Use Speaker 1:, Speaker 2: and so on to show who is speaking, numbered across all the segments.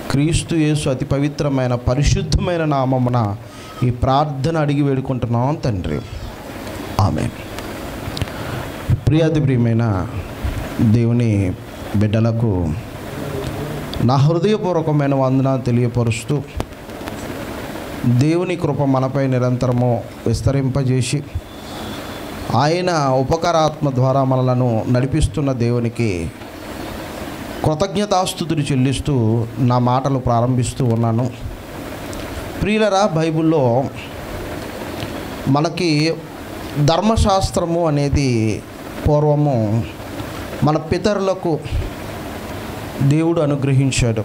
Speaker 1: క్రీస్తు యేసు అతి పవిత్రమైన పరిశుద్ధమైన నామమున ఈ ప్రార్థన అడిగి వేడుకుంటున్నాం తండ్రి ఆమె ప్రియాతి ప్రియమైన దేవుని బిడ్డలకు నా హృదయపూర్వకమైన వందన తెలియపరుస్తూ దేవుని కృప మనపై నిరంతరము విస్తరింపజేసి ఆయన ఉపకారాత్మ ద్వారా మనలను నడిపిస్తున్న దేవునికి కృతజ్ఞతాస్థుతులు చెల్లిస్తూ నా మాటలు ప్రారంభిస్తూ ఉన్నాను ప్రియులరా బైబిల్లో మనకి ధర్మశాస్త్రము అనేది పూర్వము మన పితరులకు దేవుడు అనుగ్రహించాడు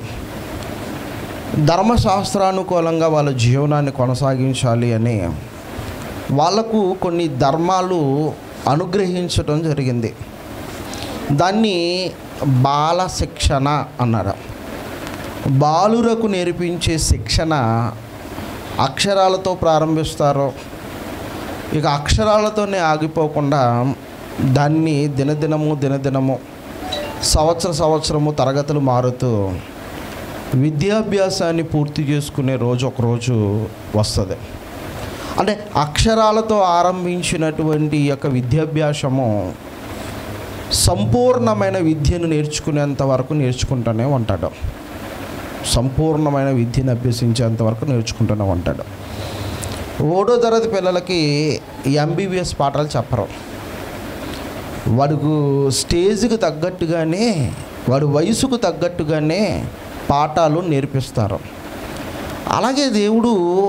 Speaker 1: ధర్మశాస్త్రానుకూలంగా వాళ్ళ జీవనాన్ని కొనసాగించాలి అని వాళ్లకు కొన్ని ధర్మాలు అనుగ్రహించడం జరిగింది దాన్ని బాల శిక్షణ అన్నారు బాలురకు నేర్పించే శిక్షణ అక్షరాలతో ప్రారంభిస్తారు ఇక అక్షరాలతోనే ఆగిపోకుండా దాన్ని దినదినము దినదినము సంవత్సర సంవత్సరము తరగతులు మారుతూ విద్యాభ్యాసాన్ని పూర్తి చేసుకునే రోజు ఒక రోజు వస్తుంది అంటే అక్షరాలతో ఆరంభించినటువంటి ఈ యొక్క విద్యాభ్యాసము సంపూర్ణమైన విద్యను నేర్చుకునేంత వరకు నేర్చుకుంటూనే ఉంటాడు సంపూర్ణమైన విద్యను అభ్యసించేంత వరకు నేర్చుకుంటూనే ఉంటాడు ఓడో తరగతి పిల్లలకి ఎంబీబీఎస్ పాఠాలు చెప్పరు వాడికి స్టేజ్కి తగ్గట్టుగానే వాడి వయసుకు తగ్గట్టుగానే పాఠాలు నేర్పిస్తారు అలాగే దేవుడు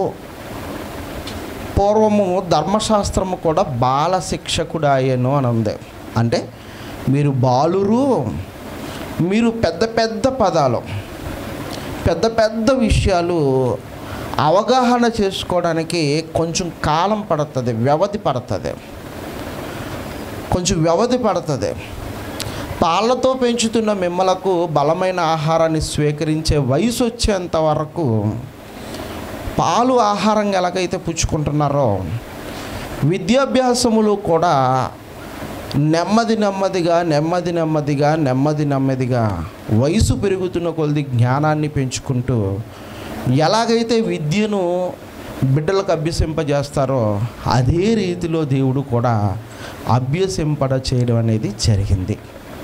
Speaker 1: పూర్వము ధర్మశాస్త్రము కూడా బాల శిక్షకుడు ఆయను అని ఉంది అంటే మీరు బాలురు మీరు పెద్ద పెద్ద పదాలు పెద్ద పెద్ద విషయాలు అవగాహన చేసుకోవడానికి కొంచెం కాలం పడుతుంది వ్యవధి పడుతుంది కొంచెం వ్యవధి పడుతుంది పాలతో పెంచుతున్న మిమ్మలకు బలమైన ఆహారాన్ని స్వీకరించే వయసు వచ్చేంత వరకు పాలు ఆహారంగా ఎలాగైతే పుచ్చుకుంటున్నారో విద్యాభ్యాసములు కూడా నెమ్మది నెమ్మదిగా నెమ్మది నెమ్మదిగా నెమ్మది నెమ్మదిగా వయసు పెరుగుతున్న కొలది జ్ఞానాన్ని పెంచుకుంటూ ఎలాగైతే విద్యను బిడ్డలకు అభ్యసింపజేస్తారో అదే రీతిలో దేవుడు కూడా అభ్యసింపడ చేయడం అనేది జరిగింది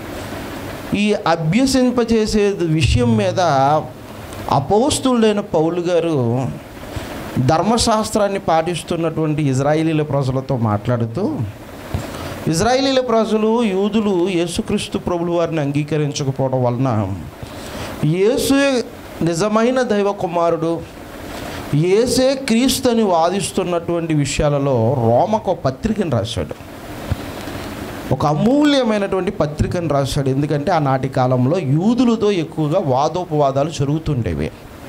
Speaker 1: ఈ అభ్యసింపజేసే విషయం మీద అపోస్తులైన పౌలు గారు ధర్మశాస్త్రాన్ని పాటిస్తున్నటువంటి ఇజ్రాయిలీల ప్రజలతో మాట్లాడుతూ ఇజ్రాయిలీల ప్రజలు యూదులు యేసుక్రీస్తు ప్రభులు వారిని అంగీకరించకపోవడం వలన యేసు నిజమైన దైవ కుమారుడు ఏసే క్రీస్తు అని వాదిస్తున్నటువంటి విషయాలలో రోమకు పత్రికను రాశాడు ఒక అమూల్యమైనటువంటి పత్రికను రాశాడు ఎందుకంటే ఆనాటి కాలంలో యూదులతో ఎక్కువగా వాదోపవాదాలు జరుగుతుండేవి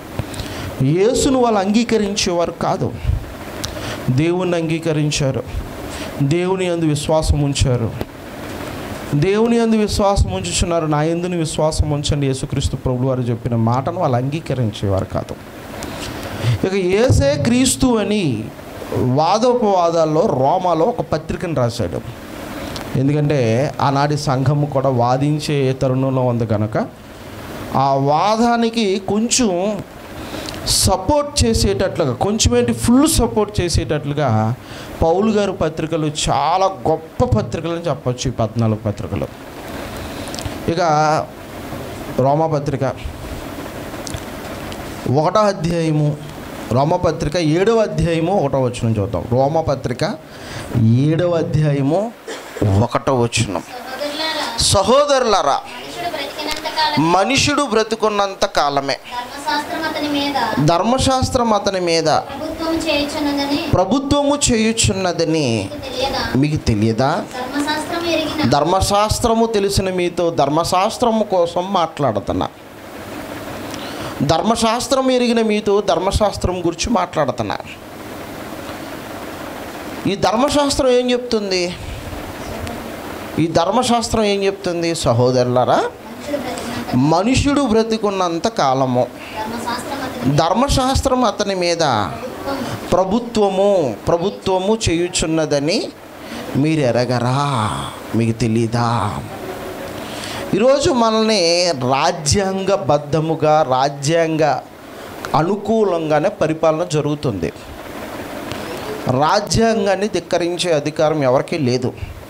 Speaker 1: యేసును వాళ్ళు అంగీకరించేవారు కాదు దేవుణ్ణి అంగీకరించారు దేవుని అందు విశ్వాసం ఉంచారు దేవుని అందు విశ్వాసం ఉంచుచున్నారు నా ఎందుని విశ్వాసం ఉంచండి యేసుక్రీస్తు ప్రభు వారు చెప్పిన మాటను వాళ్ళు అంగీకరించేవారు కాదు ఇక ఏసే క్రీస్తు అని వాదోపవాదాల్లో రోమాలో ఒక పత్రికను రాశాడు ఎందుకంటే ఆనాటి సంఘము కూడా వాదించే తరుణంలో ఉంది కనుక ఆ వాదానికి కొంచెం సపోర్ట్ చేసేటట్లుగా కొంచెం ఏంటి ఫుల్ సపోర్ట్ చేసేటట్లుగా పౌలు గారి పత్రికలు చాలా గొప్ప పత్రికలు అని చెప్పొచ్చు ఈ పద్నాలుగు పత్రికలు ఇక రోమపత్రిక ఒకటో అధ్యాయము రోమపత్రిక ఏడవ అధ్యాయము ఒకటో వచనం చూద్దాం రోమపత్రిక ఏడవ అధ్యాయము ఒకటో వచనం
Speaker 2: సహోదరులారా,
Speaker 1: సహోదరులారా
Speaker 2: మనుషుడు బ్రతికినంత కాలమే
Speaker 1: మనుషుడు బ్రతుకున్నంత కాలమే
Speaker 2: ధర్మశాస్త్రం అతని మీద
Speaker 1: ధర్మశాస్త్రం అతని మీద
Speaker 2: ప్రభుత్వం చేయుచున్నదని
Speaker 1: ప్రభుత్వము చేయుచున్నదని
Speaker 2: మీకు తెలియదా
Speaker 1: మీకు తెలియదా
Speaker 2: ధర్మశాస్త్రం ఎరిగిన
Speaker 1: ధర్మశాస్త్రము తెలిసిన మీతో ధర్మశాస్త్రము కోసం మాట్లాడుతున్నా ధర్మశాస్త్రం ఎరిగిన మీతో ధర్మశాస్త్రం గురించి మాట్లాడుతున్నా ఈ ధర్మశాస్త్రం ఏం చెప్తుంది ఈ ధర్మశాస్త్రం ఏం చెప్తుంది సహోదరులారా
Speaker 2: మనుషుడు బ్రతికినంత
Speaker 1: మనుషుడు బ్రతికున్నంత కాలము
Speaker 2: ధర్మశాస్త్రం అతని
Speaker 1: ధర్మశాస్త్రం అతని మీద
Speaker 2: ప్రభుత్వం
Speaker 1: ప్రభుత్వము ప్రభుత్వము చేయుచున్నదని మీరు ఎరగరా మీకు తెలీదా ఈరోజు మనల్ని రాజ్యాంగబద్ధముగా రాజ్యాంగ అనుకూలంగానే పరిపాలన జరుగుతుంది రాజ్యాంగాన్ని ధిక్కరించే అధికారం ఎవరికీ లేదు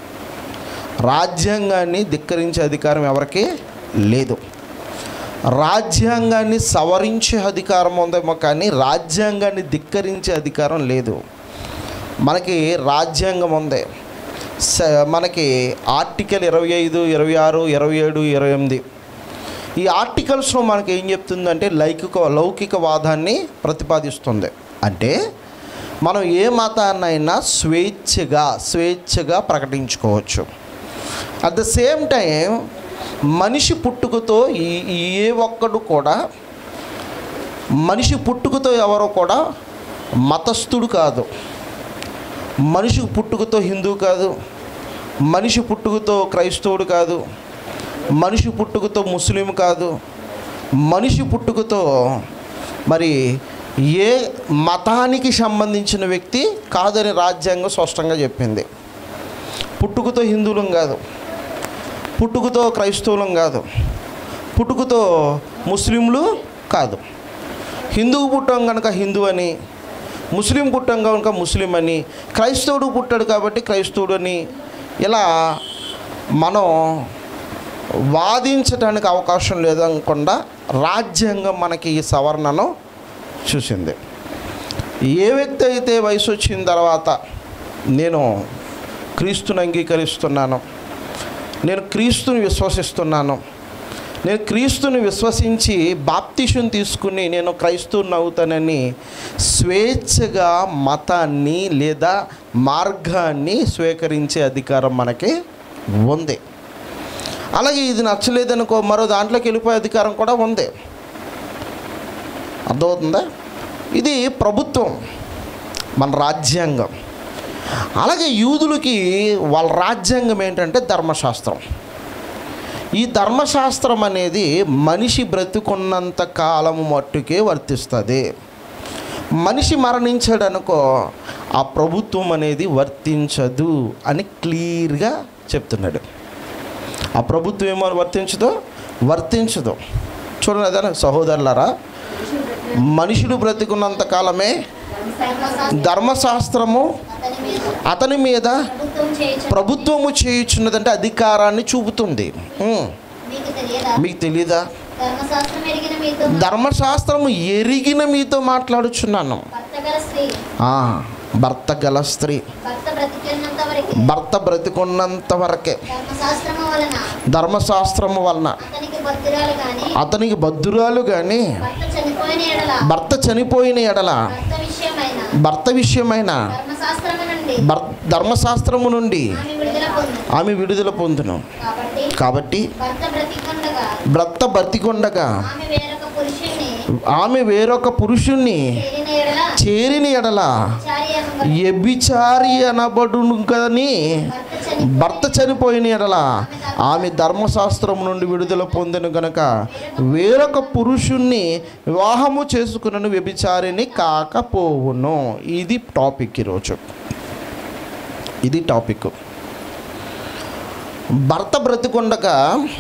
Speaker 1: రాజ్యాంగాన్ని ధిక్కరించే అధికారం ఎవరికీ లేదు రాజ్యాంగాన్ని సవరించే అధికారం ఉందేమో కానీ రాజ్యాంగాన్ని ధిక్కరించే అధికారం లేదు మనకి రాజ్యాంగం ఉంది స మనకి ఆర్టికల్ ఇరవై ఐదు ఇరవై ఆరు ఇరవై ఏడు ఇరవై ఎనిమిది ఈ ఆర్టికల్స్లో మనకి ఏం చెప్తుందంటే లౌకిక లౌకికవాదాన్ని ప్రతిపాదిస్తుంది అంటే మనం ఏ మతాన్నైనా స్వేచ్ఛగా స్వేచ్ఛగా ప్రకటించుకోవచ్చు అట్ ద సేమ్ టైం మనిషి పుట్టుకతో ఈ ఈ ఏ ఒక్కడు కూడా మనిషి పుట్టుకతో ఎవరో కూడా మతస్థుడు కాదు మనిషి పుట్టుకతో హిందూ కాదు మనిషి పుట్టుకతో క్రైస్తవుడు కాదు మనిషి పుట్టుకతో ముస్లిం కాదు మనిషి పుట్టుకతో మరి ఏ మతానికి సంబంధించిన వ్యక్తి కాదని రాజ్యాంగం స్పష్టంగా చెప్పింది పుట్టుకతో హిందువులం కాదు పుట్టుకతో క్రైస్తవులం కాదు పుట్టుకతో ముస్లింలు కాదు హిందువు పుట్టాం కనుక హిందూ అని ముస్లిం పుట్టాం కనుక ముస్లిం అని క్రైస్తవుడు పుట్టాడు కాబట్టి క్రైస్తవుడు అని ఇలా మనం వాదించడానికి అవకాశం లేదనకుండా రాజ్యాంగం మనకి ఈ సవరణను చూసింది ఏ వ్యక్తి అయితే వయసు వచ్చిన తర్వాత నేను క్రీస్తుని అంగీకరిస్తున్నాను నేను క్రీస్తుని విశ్వసిస్తున్నాను నేను క్రీస్తుని విశ్వసించి బాప్తిషం తీసుకుని నేను క్రైస్తవుని అవుతానని స్వేచ్ఛగా మతాన్ని లేదా మార్గాన్ని స్వీకరించే అధికారం మనకి ఉంది అలాగే ఇది నచ్చలేదనుకో మరో దాంట్లోకి వెళ్ళిపోయే అధికారం కూడా ఉంది అర్థమవుతుందా ఇది ప్రభుత్వం మన రాజ్యాంగం అలాగే యూదులకి వాళ్ళ రాజ్యాంగం ఏంటంటే ధర్మశాస్త్రం ఈ ధర్మశాస్త్రం అనేది మనిషి బ్రతుకున్నంత కాలము మట్టుకే వర్తిస్తుంది మనిషి మరణించాడనుకో ఆ ప్రభుత్వం అనేది వర్తించదు అని క్లియర్గా చెప్తున్నాడు ఆ ప్రభుత్వం ఏమో వర్తించదు వర్తించదు చూడండి అదే సహోదరులారా మనుషులు బ్రతికున్నంత కాలమే ధర్మశాస్త్రము
Speaker 2: అతని మీద
Speaker 1: అతని మీద
Speaker 2: ప్రభుత్వం చేయొచ్చు
Speaker 1: ప్రభుత్వము చేయుచున్నదంటే అధికారాన్ని చూపుతుంది ఉం.
Speaker 2: మీకు తెలియదా
Speaker 1: మీకు తెలీదా
Speaker 2: ధర్మశాస్త్రం ఎరిగిన మీతో
Speaker 1: ధర్మశాస్త్రము ఎరిగిన మీతో మాట్లాడుచున్నాను
Speaker 2: భర్త గల స్త్రీ
Speaker 1: ఆ, భర్త గల స్త్రీ
Speaker 2: భర్త బ్రతికినంత వరకు
Speaker 1: భర్త బ్రతికున్నంత వరకే
Speaker 2: ధర్మశాస్త్రము వలన
Speaker 1: ధర్మశాస్త్రము వలన
Speaker 2: అతనికి భద్రాలు గాని
Speaker 1: అతనికి బద్దురాలు కానీ
Speaker 2: భర్త చనిపోయిన ఎడల
Speaker 1: భర్త చనిపోయిన ఎడల
Speaker 2: భర్త విషయమైన
Speaker 1: భర్త విషయమైన
Speaker 2: ధర్మశాస్త్రము నుండి
Speaker 1: భర్ ధర్మశాస్త్రము నుండి
Speaker 2: ఆమె విడుదల పొందు
Speaker 1: ఆమె విడుదల పొందును
Speaker 2: కాబట్టి
Speaker 1: కాబట్టి
Speaker 2: భర్త బ్రతికుండగా
Speaker 1: భర్త బ్రతికొండగా
Speaker 2: ఆమె వేరొక పురుషుణ్ణి
Speaker 1: ఆమె వేరొక పురుషుణ్ణి
Speaker 2: చేరిన ఎడల
Speaker 1: చేరిన ఎడల
Speaker 2: చారి అనబడు
Speaker 1: ఎబిచారి అనబడును కానీ
Speaker 2: భర్త చని
Speaker 1: భర్త చనిపోయిన ఎడల ఆమె ధర్మశాస్త్రం నుండి విడుదల పొందిన గనక వేరొక పురుషుణ్ణి వివాహము చేసుకున్న వ్యభిచారిని కాకపోవును ఇది టాపిక్ ఈరోజు ఇది టాపిక్ భర్త బ్రతికొండగా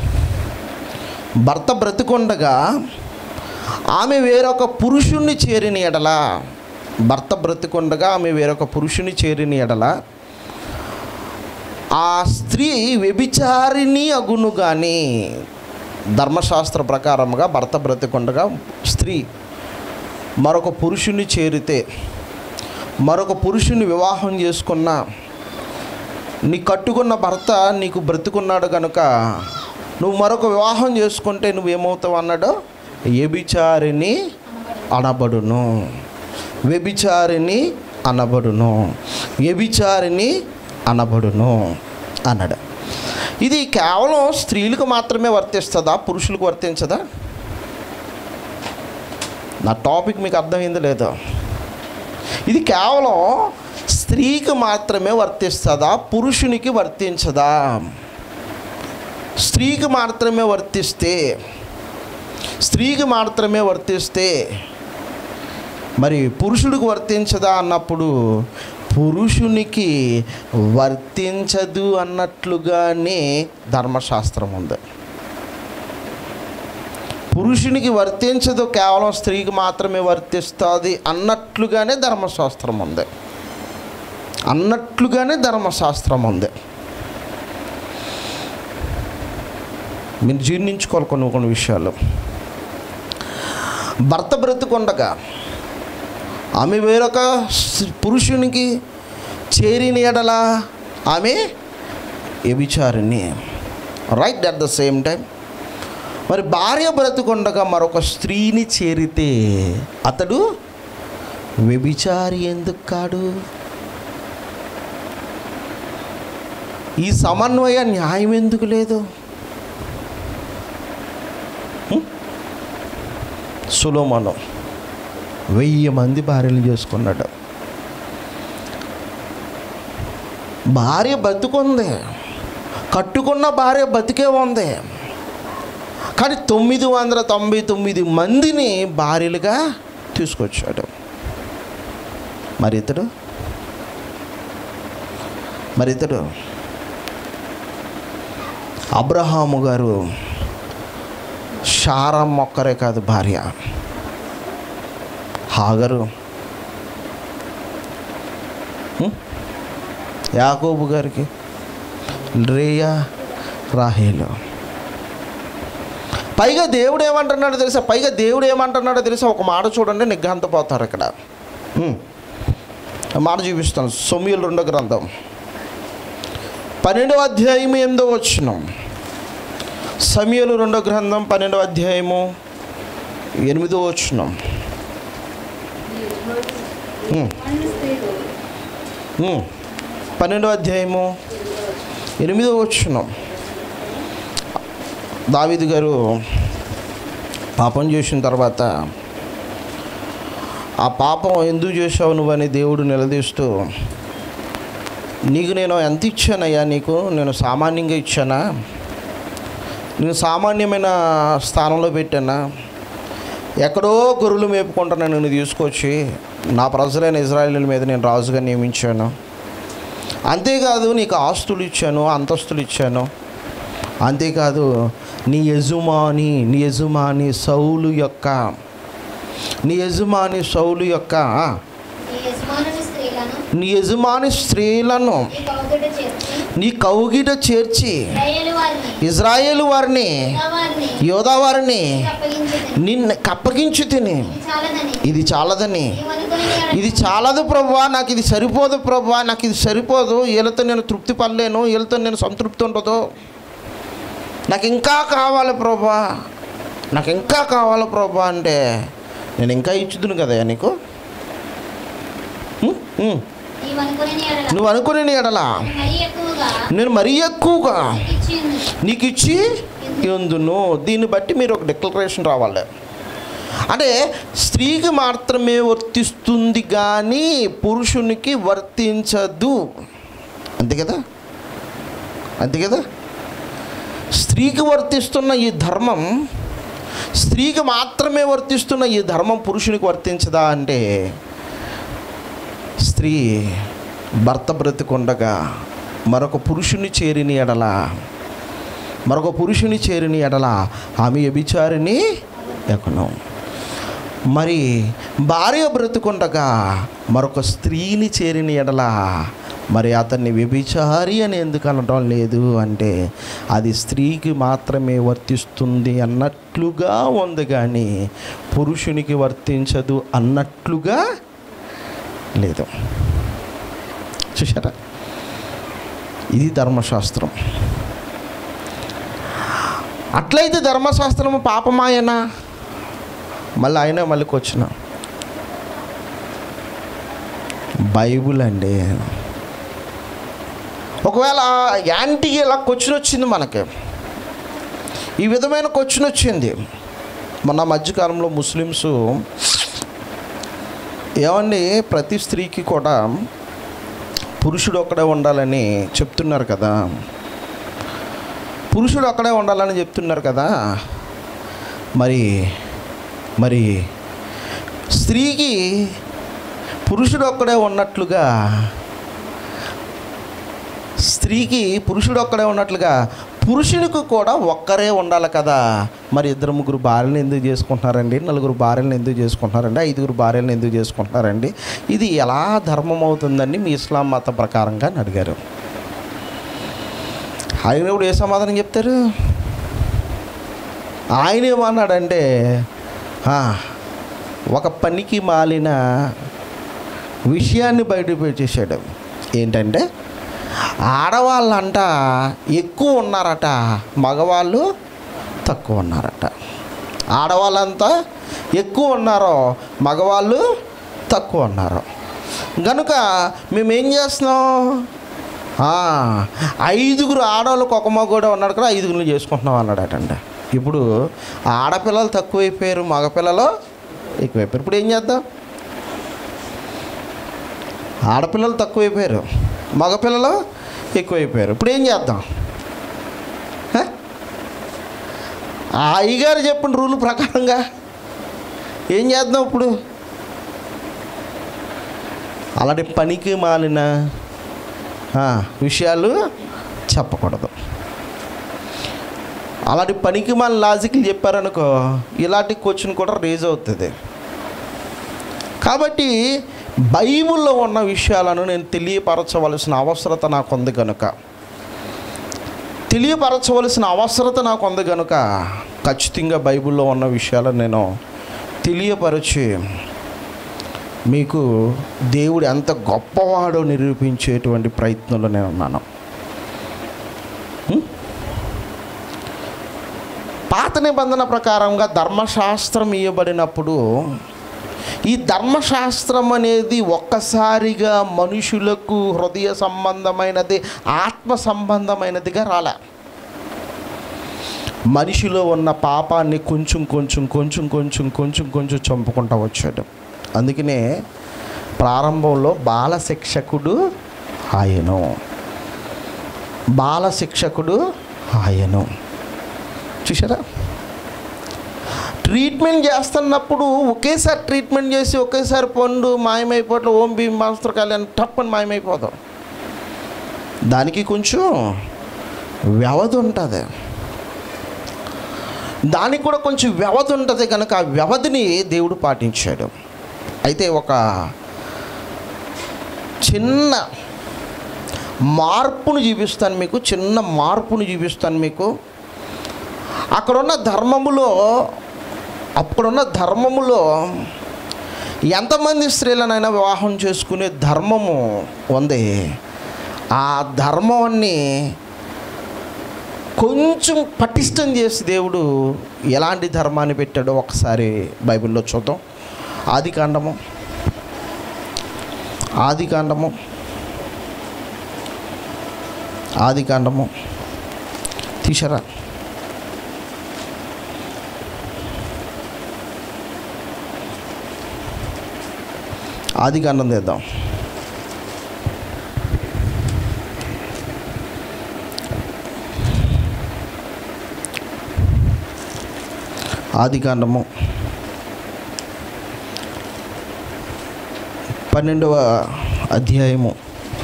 Speaker 1: భర్త బ్రతికొండగా ఆమె వేరొక పురుషుణ్ణి చేరిన ఎడల భర్త బ్రతికొండగా ఆమె వేరొక పురుషుని చేరిన ఎడల ఆ స్త్రీ వ్యభిచారిణి అగును కానీ ధర్మశాస్త్ర ప్రకారముగా భర్త బ్రతికొండగా స్త్రీ మరొక పురుషుని చేరితే మరొక పురుషుని వివాహం చేసుకున్న నీ కట్టుకున్న భర్త నీకు బ్రతుకున్నాడు కనుక నువ్వు మరొక వివాహం చేసుకుంటే నువ్వేమవుతావు అన్నాడు వ్యభిచారిని అనబడును వ్యభిచారిని అనబడును వ్యభిచారిని అనబడును అన్నాడు ఇది కేవలం స్త్రీలకు మాత్రమే వర్తిస్తుందా పురుషులకు వర్తించదా నా టాపిక్ మీకు అర్థమైంది లేదో ఇది కేవలం స్త్రీకి మాత్రమే వర్తిస్తుందా పురుషునికి వర్తించదా స్త్రీకి మాత్రమే వర్తిస్తే స్త్రీకి మాత్రమే వర్తిస్తే మరి పురుషుడికి వర్తించదా అన్నప్పుడు పురుషునికి వర్తించదు అన్నట్లుగానే ధర్మశాస్త్రం ఉంది పురుషునికి వర్తించదు కేవలం స్త్రీకి మాత్రమే వర్తిస్తుంది అన్నట్లుగానే ధర్మశాస్త్రం ఉంది అన్నట్లుగానే ధర్మశాస్త్రం ఉంది మీరు జీర్ణించుకోవాలి కొన్ని కొన్ని విషయాలు భర్త బ్రతుకుండగా ఆమె వేరొక స్- పురుషునికి చేరిన ఎడల ఆమె వ్యభిచారిణి right at the same time మరి భార్య బ్రతుకుండగా మరొక స్త్రీని చేరితే అతడు వ్యభిచారి ఎందుకు కాడు ఈ సమన్వయ న్యాయం ఎందుకు లేదు హ్మ్? సులోమను వెయ్యి మంది భార్యలు చేసుకున్నాడు భార్య బతుకుంది కట్టుకున్న భార్య బతికే ఉంది కానీ తొమ్మిది వందల తొంభై తొమ్మిది మందిని భార్యలుగా తీసుకొచ్చాడు మరి ఇతడు మరి ఇతడు అబ్రహాము గారు షారం ఒక్కరే కాదు భార్య హాగరు హ్మ్? యాకోబు గారికి రేయా రాహేలు పైగా దేవుడు ఏమంటున్నాడో తెలుసా పైగా దేవుడు ఏమంటున్నాడో తెలుసా ఒక మాట చూడండి నిగ్రహంతపోతారు ఇక్కడ హ్మ్. ఆ మాట చూపిస్తాను సొమ్యులు రెండో గ్రంథం పన్నెండవ అధ్యాయము ఎందో వచ్చినాం సమయలు రెండో గ్రంథం పన్నెండవ అధ్యాయము ఎనిమిదో వచ్చినాం పన్నెండవ అధ్యాయము ఎనిమిదో వచ్చినాం దావీదు గారు పాపం చేసిన తర్వాత ఆ పాపం ఎందుకు చేసావు నువ్వని దేవుడు నిలదీస్తూ నీకు నేను ఎంత ఇచ్చానయ్యా నీకు నేను సామాన్యంగా ఇచ్చానా నేను సామాన్యమైన స్థానంలో పెట్టానా ఎక్కడో గొర్రెలు మేపుకుంటున్నా నేను తీసుకొచ్చి నా ప్రజలైన ఇజ్రాయేలీల మీద నేను రాజుగా నియమించాను అంతేకాదు నీకు ఆస్తులు ఇచ్చాను అంతస్తులు ఇచ్చాను అంతేకాదు నీ యజమాని నీ యజమాని సౌలు యొక్క నీ యజమాని సౌలు యొక్క
Speaker 2: నీ యజమానుని స్త్రీలను
Speaker 1: నీ యజమాని స్త్రీలను
Speaker 2: ఈ కౌగిట చేర్చి
Speaker 1: నీ కౌగిట చేర్చి
Speaker 2: ఇశ్రాయేలు వారిని
Speaker 1: ఇజ్రాయేలు వారిని
Speaker 2: యూదా వారిని
Speaker 1: యోధా వారిని
Speaker 2: అప్పగించదని
Speaker 1: నిన్ను కప్పగించి తిని
Speaker 2: ఇది చాలదని
Speaker 1: ఇది చాలదని
Speaker 2: నీవనుకుని
Speaker 1: ఇది చాలదు ప్రభువా నాకు ఇది సరిపోదు ప్రభువా నాకు ఇది సరిపోదు వీళ్ళతో నేను తృప్తి పడలేను వీళ్ళతో నేను సంతృప్తి ఉండదు నాకు ఇంకా కావాలి ప్రభా నాకు ఇంకా కావాలి ప్రభా అంటే నేను ఇంకా ఇచ్చుదును కదా నీకు ఉం? ఉం.
Speaker 2: నీవనుకుని ఎడల
Speaker 1: నువ్వు అనుకునే ఎడలా
Speaker 2: మరీ ఎక్కువగా
Speaker 1: నేను మరీ ఎక్కువగా
Speaker 2: ఇచ్చి ఉంది.
Speaker 1: నీకు ఇచ్చి ఎందును దీన్ని బట్టి మీరు ఒక డిక్లరేషన్ రావాలి అంటే స్త్రీకి మాత్రమే వర్తిస్తుంది కానీ పురుషునికి వర్తించదు అంతే కదా అంతే కదా స్త్రీకి వర్తిస్తున్న ఈ ధర్మం స్త్రీకి మాత్రమే వర్తిస్తున్న ఈ ధర్మం పురుషునికి వర్తించదా అంటే స్త్రీ భర్త బ్రతికుండగా మరొక పురుషుని చేరిన ఎడల మరొక పురుషుని చేరిన ఎడల ఆమె వ్యభిచారిని ఎక్కను మరి భార్య బ్రతుకుండగా మరొక స్త్రీని చేరిన ఎడల మరి అతన్ని వ్యభిచారి అని ఎందుకు అనడం లేదు అంటే అది స్త్రీకి మాత్రమే వర్తిస్తుంది అన్నట్లుగా ఉంది కానీ పురుషునికి వర్తించదు అన్నట్లుగా లేదు చూసారా ఇది ధర్మశాస్త్రం అట్లయితే ధర్మశాస్త్రము పాపమాయనా మళ్ళీ ఆయన మళ్ళీ వచ్చిన బైబుల్ అండి ఒకవేళ యాంటీకి ఇలా క్వశ్చన్ వచ్చింది మనకి ఈ విధమైన క్వశ్చన్ వచ్చింది మొన్న మధ్యకాలంలో ముస్లిమ్స్ ఏమండి ప్రతి స్త్రీకి కూడా పురుషుడు ఒక్కడే ఉండాలని చెప్తున్నారు కదా పురుషుడు అక్కడే ఉండాలని చెప్తున్నారు కదా మరి మరి స్త్రీకి పురుషుడు ఒక్కడే ఉన్నట్లుగా స్త్రీకి పురుషుడు ఒక్కడే ఉన్నట్లుగా పురుషునికి కూడా ఒక్కరే ఉండాలి కదా మరి ఇద్దరు ముగ్గురు భార్యలను ఎందుకు చేసుకుంటున్నారండి నలుగురు భార్యలను ఎందుకు చేసుకుంటున్నారండి ఐదుగురు భార్యలను ఎందుకు చేసుకుంటున్నారండి ఇది ఎలా ధర్మం అవుతుందండి మీ ఇస్లాం మత ప్రకారంగా అని అడిగారు ఆయన ఇప్పుడు ఏ సమాధానం చెప్తారు ఆయన ఏమన్నాడంటే "ఆ, ఒక పనికి మాలిన విషయాన్ని బయట పెట్టేశాడు ఏంటంటే ఆడవాళ్ళంట ఎక్కువ ఉన్నారట మగవాళ్ళు తక్కువ ఉన్నారట ఆడవాళ్ళంతా ఎక్కువ ఉన్నారో మగవాళ్ళు తక్కువ ఉన్నారు కనుక మేమేం చేస్తున్నాం ఆ, ఐదుగురు ఆడవాళ్ళకి ఒక మగోడే ఉన్నాడు కదా ఐదుగురు చేసుకుంటున్నాం అన్నాడటండి ఇప్పుడు ఆడపిల్లలు తక్కువైపోయారు మగపిల్లలు ఎక్కువైపోయారు ఇప్పుడు ఏం చేద్దాం ఆడపిల్లలు తక్కువైపోయారు మగపిల్లలు ఎక్కువైపోయారు ఇప్పుడు ఏం చేద్దాం హ? ఆ అయ్యగారు చెప్పిన రూల్ ప్రకారంగా ఏం చేద్దాం ఇప్పుడు అలాంటి పనికి మాలిన ఆ, విషయాలు చెప్పకూడదు అలాంటి పనికి మాలిన లాజిక్లు చెప్పారనుకో ఇలాంటి క్వశ్చన్ కూడా రేజ్ అవుతుంది కాబట్టి బైబిల్లో ఉన్న విషయాలను నేను తెలియపరచవలసిన అవసరత నాకు ఉంది కనుక తెలియపరచవలసిన అవసరత నాకు ఉంది కనుక ఖచ్చితంగా బైబిల్లో ఉన్న విషయాలను నేను తెలియపరిచి మీకు దేవుడు ఎంత గొప్పవాడో నిరూపించేటువంటి ప్రయత్నంలో నేను ఉన్నాను హ్మ్? పాత నిబంధన ప్రకారంగా ధర్మశాస్త్రం ఇవ్వబడినప్పుడు ఈ ధర్మశాస్త్రం అనేది ఒక్కసారిగా మనుషులకు హృదయ సంబంధమైనది ఆత్మ సంబంధమైనదిగా రాలే మనిషిలో ఉన్న పాపాన్ని కొంచెం కొంచెం కొంచెం కొంచెం కొంచెం కొంచెం చంపుకుంటూ వచ్చాడు అందుకనే ప్రారంభంలో బాల శిక్షకుడు ఆయను బాల శిక్షకుడు ఆయను చూసారా ట్రీట్మెంట్ చేస్తున్నప్పుడు ఒకేసారి ట్రీట్మెంట్ చేసి ఒకేసారి పండు మాయమైపోవట్లే ఓం భీమ్ మాస్టర్ కళ్యాణ్ టప్పని మాయమైపోదాం దానికి కొంచెం వ్యవధి ఉంటుంది దానికి కూడా కొంచెం వ్యవధి ఉంటుంది కనుక ఆ వ్యవధిని దేవుడు పాటించాడు అయితే ఒక చిన్న మార్పును చూపిస్తాను మీకు చిన్న మార్పును చూపిస్తాను మీకు అక్కడున్న ధర్మములో అప్పుడున్న ధర్మములో ఎంతమంది స్త్రీలనైనా వివాహం చేసుకునే ధర్మము ఉంది ఆ ధర్మాన్ని కొంచెం పటిష్టం చేసి దేవుడు ఎలాంటి ధర్మాన్ని పెట్టాడో ఒకసారి బైబిల్లో చూద్దాం ఆది కాండము ఆది కాండము ఆది కాండము తీసరా ఆది కాండం తెద్దాం ఆది కాండము పన్నెండవ అధ్యాయము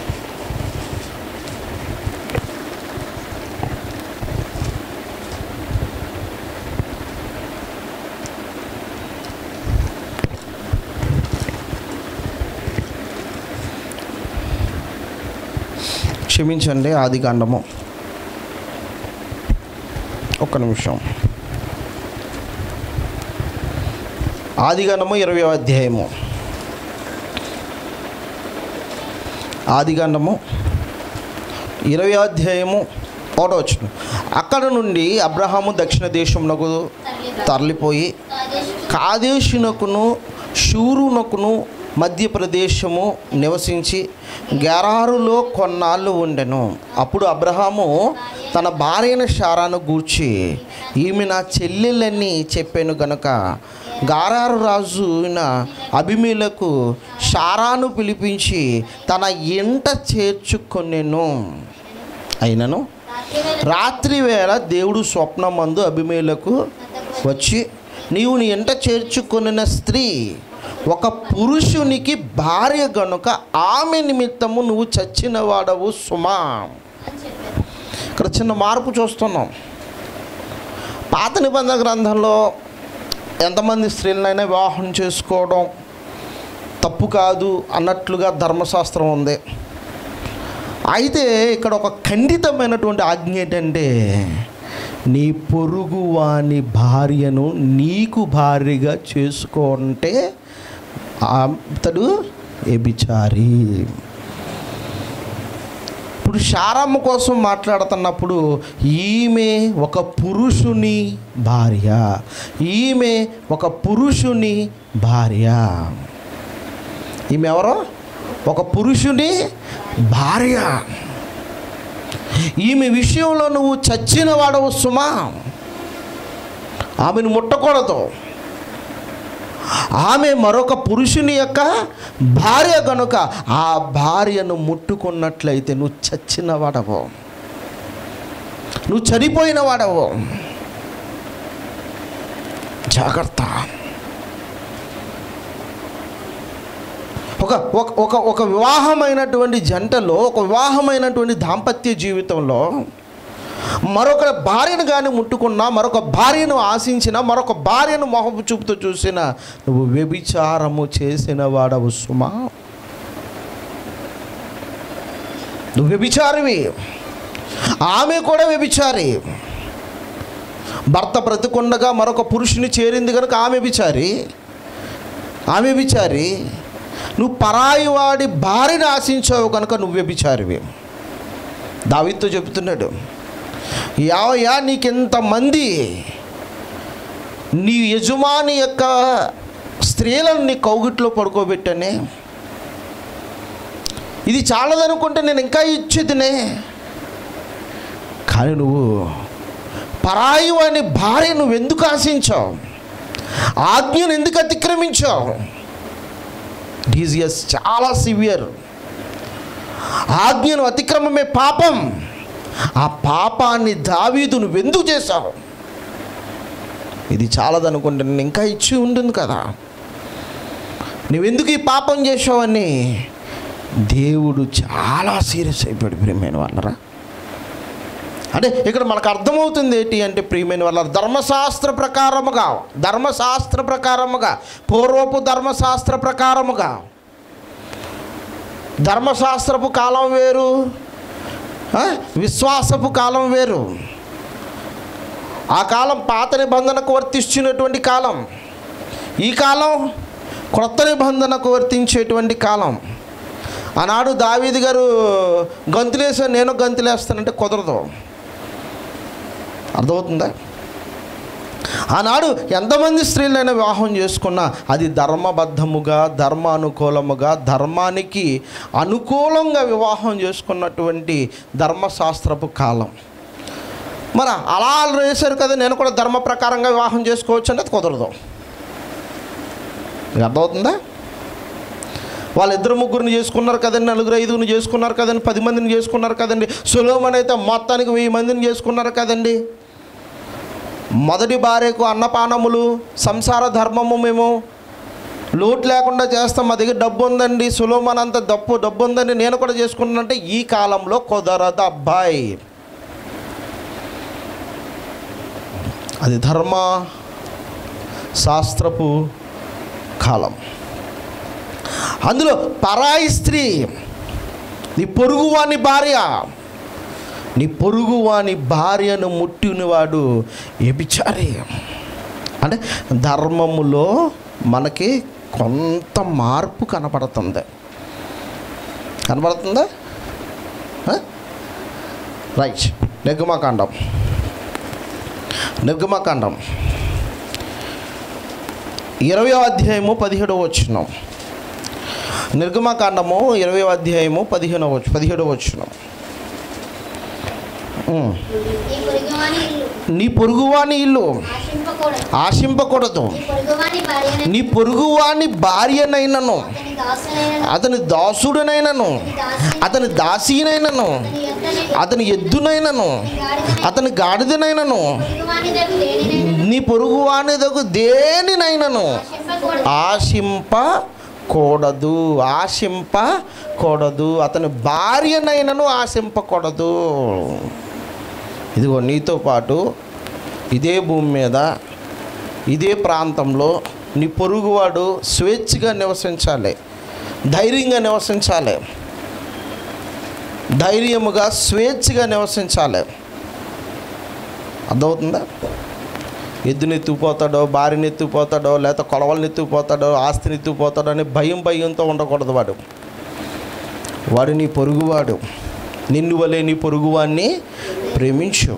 Speaker 1: క్షమించండి ఆది కాండము ఒక్క నిమిషం ఆది కాండము ఇరవై అధ్యాయము ఆది కాండము ఇరవై అధ్యాయము ఒకటో వచ్చిన అక్కడ నుండి అబ్రహాము దక్షిణ దేశమునకు తరలిపోయి కాదేశునకును షూరునకును మధ్యప్రదేశము నివసించి గెరారులో కొన్నాళ్ళు ఉండెను అప్పుడు అబ్రహాము తన భార్యను షారాను గూర్చి ఈమె నా చెల్లెలని చెప్పాను గనుక గారారు రాజు అయిన అభిమేలకు షారాను పిలిపించి తన ఇంట చేర్చుకొనెను అయినను రాత్రి వేళ దేవుడు స్వప్నమందు అభిమేలకు వచ్చి నీవు నీ ఇంట చేర్చుకొనిన స్త్రీ ఒక పురుషునికి భార్య గనుక ఆమె నిమిత్తము నువ్వు చచ్చిన వాడవు సుమా ఇక్కడ చిన్న మార్పు చూస్తున్నాం పాత నిబంధన గ్రంథంలో ఎంతమంది స్త్రీలనైనా వివాహం చేసుకోవడం తప్పు కాదు అన్నట్లుగా ధర్మశాస్త్రం ఉంది అయితే ఇక్కడ ఒక ఖండితమైనటువంటి ఆజ్ఞ ఏంటంటే నీ పొరుగు వాని భార్యను నీకు భార్యగా చేసుకుంటే అతడు ఎబిచారి ఇప్పుడు శారమ్మ కోసం మాట్లాడుతున్నప్పుడు ఈమె ఒక పురుషుని భార్య ఈమె ఒక పురుషుని భార్య ఈమె ఎవరు ఒక పురుషుని భార్య ఈమె విషయంలో నువ్వు చచ్చిన వాడవు సుమా ఆమెను ముట్టకూడదు ఆమె మరొక పురుషుని యొక్క భార్య కనుక ఆ భార్యను ముట్టుకున్నట్లయితే నువ్వు చచ్చిన వాడవు నువ్వు చనిపోయిన వాడవు జాగ్రత్త ఒక ఒక ఒక ఒక వివాహమైనటువంటి జంటలో ఒక వివాహమైనటువంటి దాంపత్య జీవితంలో మరొక భార్యను కానీ ముట్టుకున్నా మరొక భార్యను ఆశించిన మరొక భార్యను మొహపు చూపుతూ చూసిన నువ్వు వ్యభిచారము చేసిన వాడవు సుమా నువ్వు వ్యభిచారివి ఆమె కూడా వ్యభిచారి భర్త బ్రతికుండగా మరొక పురుషుని చేరింది కనుక ఆమె విచారి ఆమె విచారి నువ్వు పరాయి వాడి భార్యను ఆశించావు కనుక నువ్వు వ్యభిచారివి దావితో చెబుతున్నాడు యావయ్యా నీకెంతమంది నీ యజమాని యొక్క స్త్రీలను నీ కౌగిట్లో పడుకోబెట్టనే ఇది చాలదనుకుంటే నేను ఇంకా ఇచ్చేదినే కానీ నువ్వు పరాయి వాని భార్య నువ్వు ఎందుకు ఆశించావు ఆజ్ఞను ఎందుకు అతిక్రమించావు డీజియస్ చాలా సివియర్ ఆజ్ఞను అతిక్రమమే పాపం ఆ పాపాన్ని దావీదు నువ్వు ఎందుకు చేశావు ఇది చాలదనుకుంటే నేను ఇంకా ఇచ్చి ఉంటుంది కదా నువ్వెందుకు ఈ పాపం చేసావని దేవుడు చాలా సీరియస్ అయిపోయాడు ప్రియమైన వాళ్ళరా అంటే ఇక్కడ మనకు అర్థమవుతుంది ఏంటి అంటే ప్రియమైన వాళ్ళ ధర్మశాస్త్ర ప్రకారముగా ధర్మశాస్త్ర ప్రకారముగా పూర్వపు ధర్మశాస్త్ర ప్రకారముగా ధర్మశాస్త్రపు కాలం వేరు ఆ? విశ్వాసపు కాలం వేరు ఆ కాలం పాత నిబంధనకు వర్తించినటువంటి కాలం ఈ కాలం క్రొత్త నిబంధనకు వర్తించేటువంటి కాలం ఆనాడు దావీది గారు గంతులేసా నేను గంతులేస్తానంటే కుదరదు అర్థమవుతుందా ఆనాడు ఎంతమంది స్త్రీలైనా వివాహం చేసుకున్నా అది ధర్మబద్ధముగా ధర్మానుకూలముగా ధర్మానికి అనుకూలంగా వివాహం చేసుకున్నటువంటి ధర్మశాస్త్రపు కాలం మరి అలా వేశారు కదా నేను కూడా ధర్మ ప్రకారంగా వివాహం చేసుకోవచ్చు అంటే అది కుదరదు మీకు అర్థమవుతుందా వాళ్ళిద్దరు ముగ్గురిని చేసుకున్నారు కదండి నలుగురు ఐదుగురిని చేసుకున్నారు కదండి పది మందిని చేసుకున్నారు కదండి సులోమన్ అయితే మొత్తానికి వెయ్యి మందిని చేసుకున్నారు కదండి మొదటి భార్యకు అన్నపానములు సంసార ధర్మము మేము లోటు లేకుండా చేస్తాం మా దగ్గర డబ్బు ఉందండి సులోమన్ అంత డబ్బు డబ్బు ఉందండి నేను కూడా చేసుకుంటున్నంటే ఈ కాలంలో కుదరదు అబ్బాయి అది ధర్మ శాస్త్రపు కాలం అందులో పరాయి స్త్రీ నీ పొరుగువాని భార్య నీ పొరుగువాని భార్యను ముట్టినవాడు వ్యభిచారి అంటే ధర్మములో మనకి కొంత మార్పు కనపడుతుంది కనపడుతుందా ఆ? రైట్ నిర్గమాకాండం నిర్గమాకాండం ఇరవై అధ్యాయము పదిహేడవ వచ్చినాం నిర్గమాకాండము ఇరవై అధ్యాయము పదిహేనవ వచ్చు పదిహేడవ వచ్చినాం ఉమ్.
Speaker 2: నీ పొరుగువాని ఇల్లు
Speaker 1: నీ పొరుగువాని ఇల్లు
Speaker 2: ఆశింపకూడదు
Speaker 1: ఆశింపకూడదు
Speaker 2: నీ పొరుగువాని భార్యను
Speaker 1: నీ పొరుగువాని భార్యనైనను
Speaker 2: అతని దాసులైన
Speaker 1: అతని దాసుడనైనను అతని దాసీనైనను
Speaker 2: అతని యొద్దనే
Speaker 1: అతని ఎద్దునైనను అతని గాడిదనైనను
Speaker 2: పొరుగువాని దగ్గు దేనినైనా
Speaker 1: నీ పొరుగువానిదకు దేనినైనను
Speaker 2: ఆశింపకూడదు
Speaker 1: ఆశింపకూడదు ఆశింపకూడదు అతని భార్యనైనను ఆశింపకూడదు ఇదిగో నీతో పాటు ఇదే భూమి మీద ఇదే ప్రాంతంలో నీ పొరుగువాడు స్వేచ్ఛగా నివసించాలి ధైర్యంగా నివసించాలి ధైర్యముగా స్వేచ్ఛగా నివసించాలి అర్థమవుతుందా ఎద్దుని ఎత్తుకుపోతాడో భార్యని ఎత్తుకుపోతాడో లేకపోతే కొడవల్ని ఎత్తుకుపోతాడో ఆస్తిని ఎత్తుకుపోతాడో అని భయం భయంతో ఉండకూడదు వాడు వాడు నీ పొరుగువాడు నిన్ను వలే నీ పొరుగువాన్ని ప్రేమించు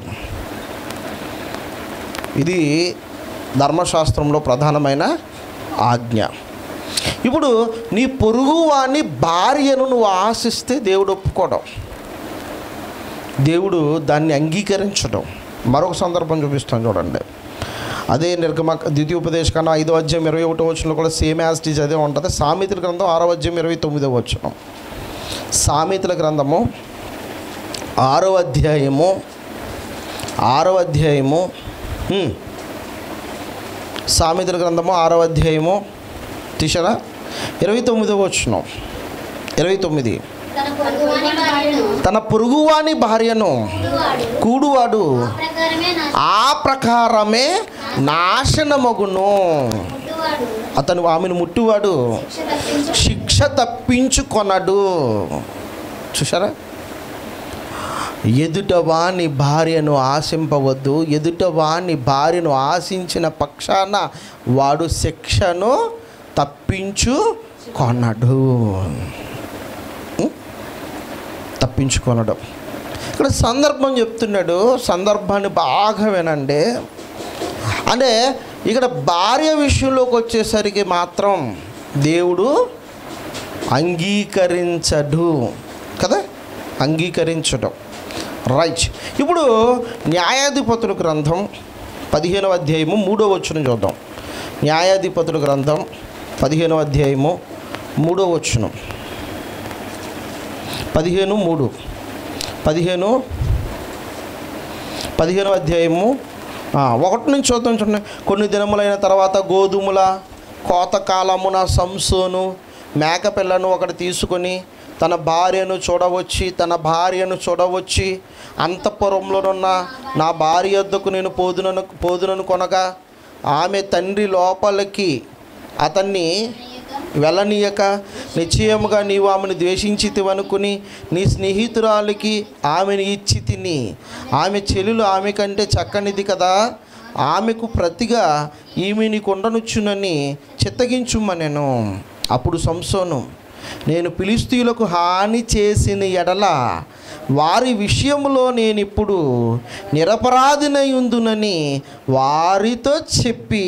Speaker 1: ఇది ధర్మశాస్త్రంలో ప్రధానమైన ఆజ్ఞ ఇప్పుడు నీ పొరుగువాని భార్యను నువ్వు ఆశిస్తే దేవుడు ఒప్పుకోవడం దేవుడు దాన్ని అంగీకరించడం మరొక సందర్భం చూపిస్తాను చూడండి అదే నిర్గమ ద్వితీయోపదేశ కన్నా ఐదో అధ్యాయం ఇరవై ఒకటో వచ్చిన కూడా సేమ్ యాస్టీజ్ అదే ఉంటుంది సామెతల గ్రంథం ఆరో అధ్యాయం ఇరవై తొమ్మిదో వచ్చిన సామెతల గ్రంథము ఆరో అధ్యాయము ఆరో అధ్యాయము హ్మ్. సామెతల గ్రంథము ఆరో అధ్యాయము తీసారా ఇరవై తొమ్మిదో వచ్చిన ఇరవై తొమ్మిది
Speaker 2: తన పొరుగువాని భార్యను
Speaker 1: తన పొరుగువాని భార్యను
Speaker 2: కూడువాడు
Speaker 1: కూడువాడు
Speaker 2: ఆ ప్రకారమే నా
Speaker 1: ఆ ప్రకారమే నాశనమగును
Speaker 2: ముట్టువాడు
Speaker 1: అతను ఆమెను ముట్టువాడు
Speaker 2: శిక్ష తప్పించు
Speaker 1: శిక్ష తప్పించుకొనడు చూసారా ఎదుటవాని భార్యను ఆశింపవద్దు ఎదుటవాని భార్యను ఆశించిన పక్షాన వాడు శిక్షను తప్పించుకొనడు ఉం? తప్పించుకొనడు ఇక్కడ సందర్భం చెప్తున్నాడు సందర్భాన్ని బాగా వినండి అంటే ఇక్కడ భార్య విషయంలోకి వచ్చేసరికి మాత్రం దేవుడు అంగీకరించడు కదా అంగీకరించడం రైట్ ఇప్పుడు న్యాయాధిపతుల గ్రంథం పదిహేనవ అధ్యాయము మూడో వచ్చును చూద్దాం న్యాయాధిపతుల గ్రంథం పదిహేనవ అధ్యాయము మూడో వచ్చును పదిహేను మూడు పదిహేను పదిహేనవ అధ్యాయము ఆ, ఒకటి నుంచి చూద్దాం చూడండి కొన్ని దినములైన తర్వాత గోధుమల కోత కాలమున సంసోను మేకపిల్లను ఒకటి తీసుకొని తన భార్యను చూడవచ్చి తన భార్యను చూడవచ్చి అంతఃపురంలోనున్న నా భార్య వద్దకు నేను పోదునను పోదునను కొనగా ఆమె తండ్రి లోపలికి అతన్ని వెళ్ళనీయక నిశ్చయముగా నీవు ఆమెను ద్వేషించితివనుకుని నీ స్నేహితురాలికి ఆమెను ఇచ్చి తిని ఆమె చెల్లెలు ఆమె కంటే చక్కనిది కదా ఆమెకు ప్రతిగా ఈమె నీకు ఉండనుచ్చునని చిత్తగించుమనెను అప్పుడు సంసోను నేను ఫిలిస్తీయులకు హాని చేసిన ఎడల వారి విషయంలో నేను ఇప్పుడు నిరపరాధినయుందునని వారితో చెప్పి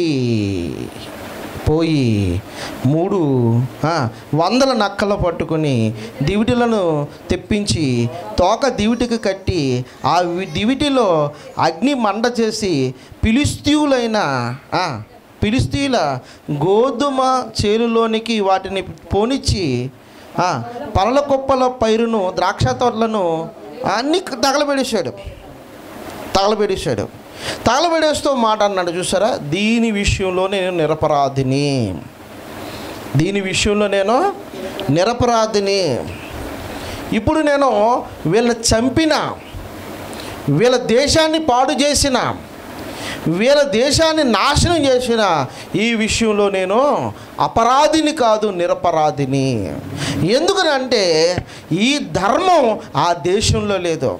Speaker 1: పోయి మూడు ఆ, వందల నక్కలు పట్టుకొని దివిటిలను తెప్పించి తోక దివిటికి కట్టి ఆ వి- దివిటిలో అగ్ని మంట చేసి పిలిస్తీయులైన ఆ, పిలిస్తీయుల గోధుమ చేలులోనికి వాటిని పోనిచ్చి ఆ, పనల కుప్పల పైరును ద్రాక్ష తోటలను అన్నీ తగలబెడేశాడు తగలబెడేశాడు తగలబెడేస్తూ మాట అన్నాడు చూసారా దీని విషయంలో నేను నిరపరాధిని దీని విషయంలో నేను నిరపరాధిని ఇప్పుడు నేను వీళ్ళని చంపిన వీళ్ళ దేశాన్ని పాడు చేసిన వీళ్ళ దేశాన్ని నాశనం చేసిన ఈ విషయంలో నేను అపరాధిని కాదు నిరపరాధిని ఎందుకనంటే ఈ ధర్మం ఆ దేశంలో లేదు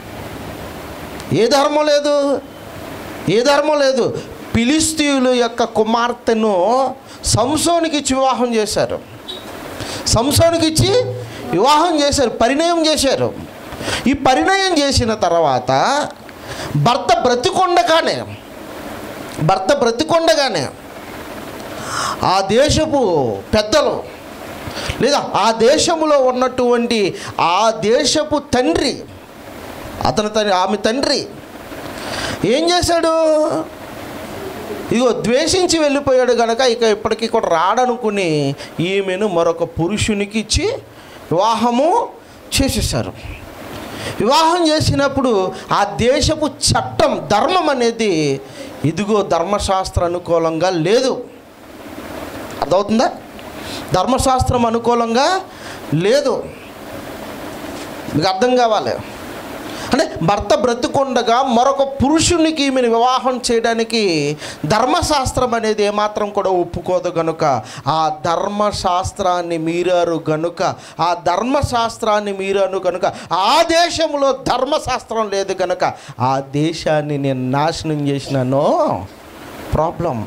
Speaker 1: ఏ ధర్మం లేదు ఏ ధర్మం లేదు ఫిలిస్తీయుల యొక్క కుమార్తెను సంసోనికి ఇచ్చి వివాహం చేశారు సంసోనికి ఇచ్చి వివాహం చేశారు పరిణయం చేశారు ఈ పరిణయం చేసిన తర్వాత భర్త బ్రతికొండగానే భర్త బ్రతికొండగానే ఆ దేశపు పెద్దలు లేదా ఆ దేశములో ఉన్నటువంటి ఆ దేశపు తండ్రి అతని తండ్రి ఆమె తండ్రి ఏం చేశాడు ఇగో ద్వేషించి వెళ్ళిపోయాడు కనుక ఇక ఇప్పటికీ కూడా రాడనుకుని ఈమెను మరొక పురుషునికి ఇచ్చి వివాహము చేసేసారు వివాహం చేసినప్పుడు ఆ దేశపు చట్టం ధర్మం అనేది ఇదిగో ధర్మశాస్త్ర అనుకూలంగా లేదు అర్థమవుతుందా ధర్మశాస్త్రం అనుకూలంగా లేదు మీకు అర్థం కావాలి అంటే భర్త బ్రతుకుండగా మరొక పురుషునికి ఈమెను వివాహం చేయడానికి ధర్మశాస్త్రం అనేది ఏమాత్రం కూడా ఒప్పుకోదు గనుక ఆ ధర్మశాస్త్రాన్ని మీరారు గనుక ఆ ధర్మశాస్త్రాన్ని మీరాను కనుక ఆ దేశంలో ధర్మశాస్త్రం లేదు కనుక ఆ దేశాన్ని నేను నాశనం చేసినాను ప్రాబ్లం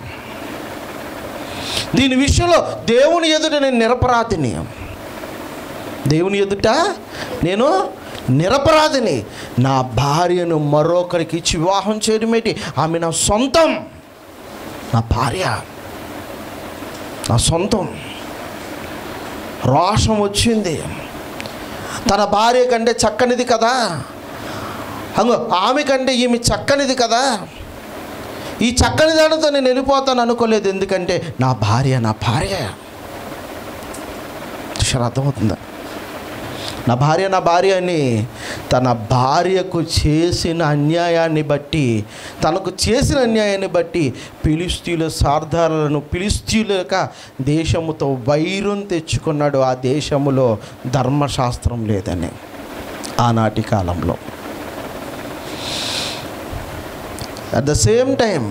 Speaker 1: దీని విషయంలో దేవుని ఎదుట నేను నిరపరాధిని దేవుని ఎదుట నేను నిరపరాధిని నా భార్యను మరొకరికి ఇచ్చి వివాహం చేయడం ఏంటి ఆమె నా సొంతం నా భార్య నా సొంతం రోషం వచ్చింది తన భార్య కంటే చక్కనిది కదా అంగో ఆమె కంటే ఈమె చక్కనిది కదా ఈ చక్కని దానితో నేను వెళ్ళిపోతాను అనుకోలేదు ఎందుకంటే నా భార్య నా భార్య చూసారా అర్థమవుతుందా నా భార్య నా భార్య అని తన భార్యకు చేసిన అన్యాయాన్ని బట్టి తనకు చేసిన అన్యాయాన్ని బట్టి పిలిస్తీయుల సార్ధాలను పిలిస్తీయుల యొక్క దేశముతో వైరం తెచ్చుకున్నాడు ఆ దేశములో ధర్మశాస్త్రం లేదని ఆనాటి కాలంలో అట్ ద సేమ్ టైం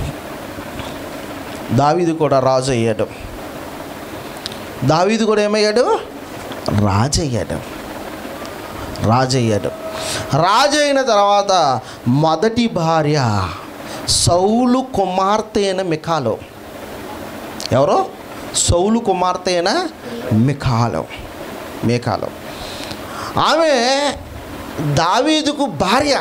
Speaker 1: దావీదు కూడా రాజు అయ్యాడు దావీదు కూడా ఏమయ్యాడు రాజు అయ్యాడు రాజు అయ్యాడు రాజు అయిన తర్వాత మొదటి భార్య సౌలు కుమార్తె అయిన మికాలో ఎవరో సౌలు కుమార్తె అయిన మికాలో మికాలో ఆమె దావీదుకు భార్య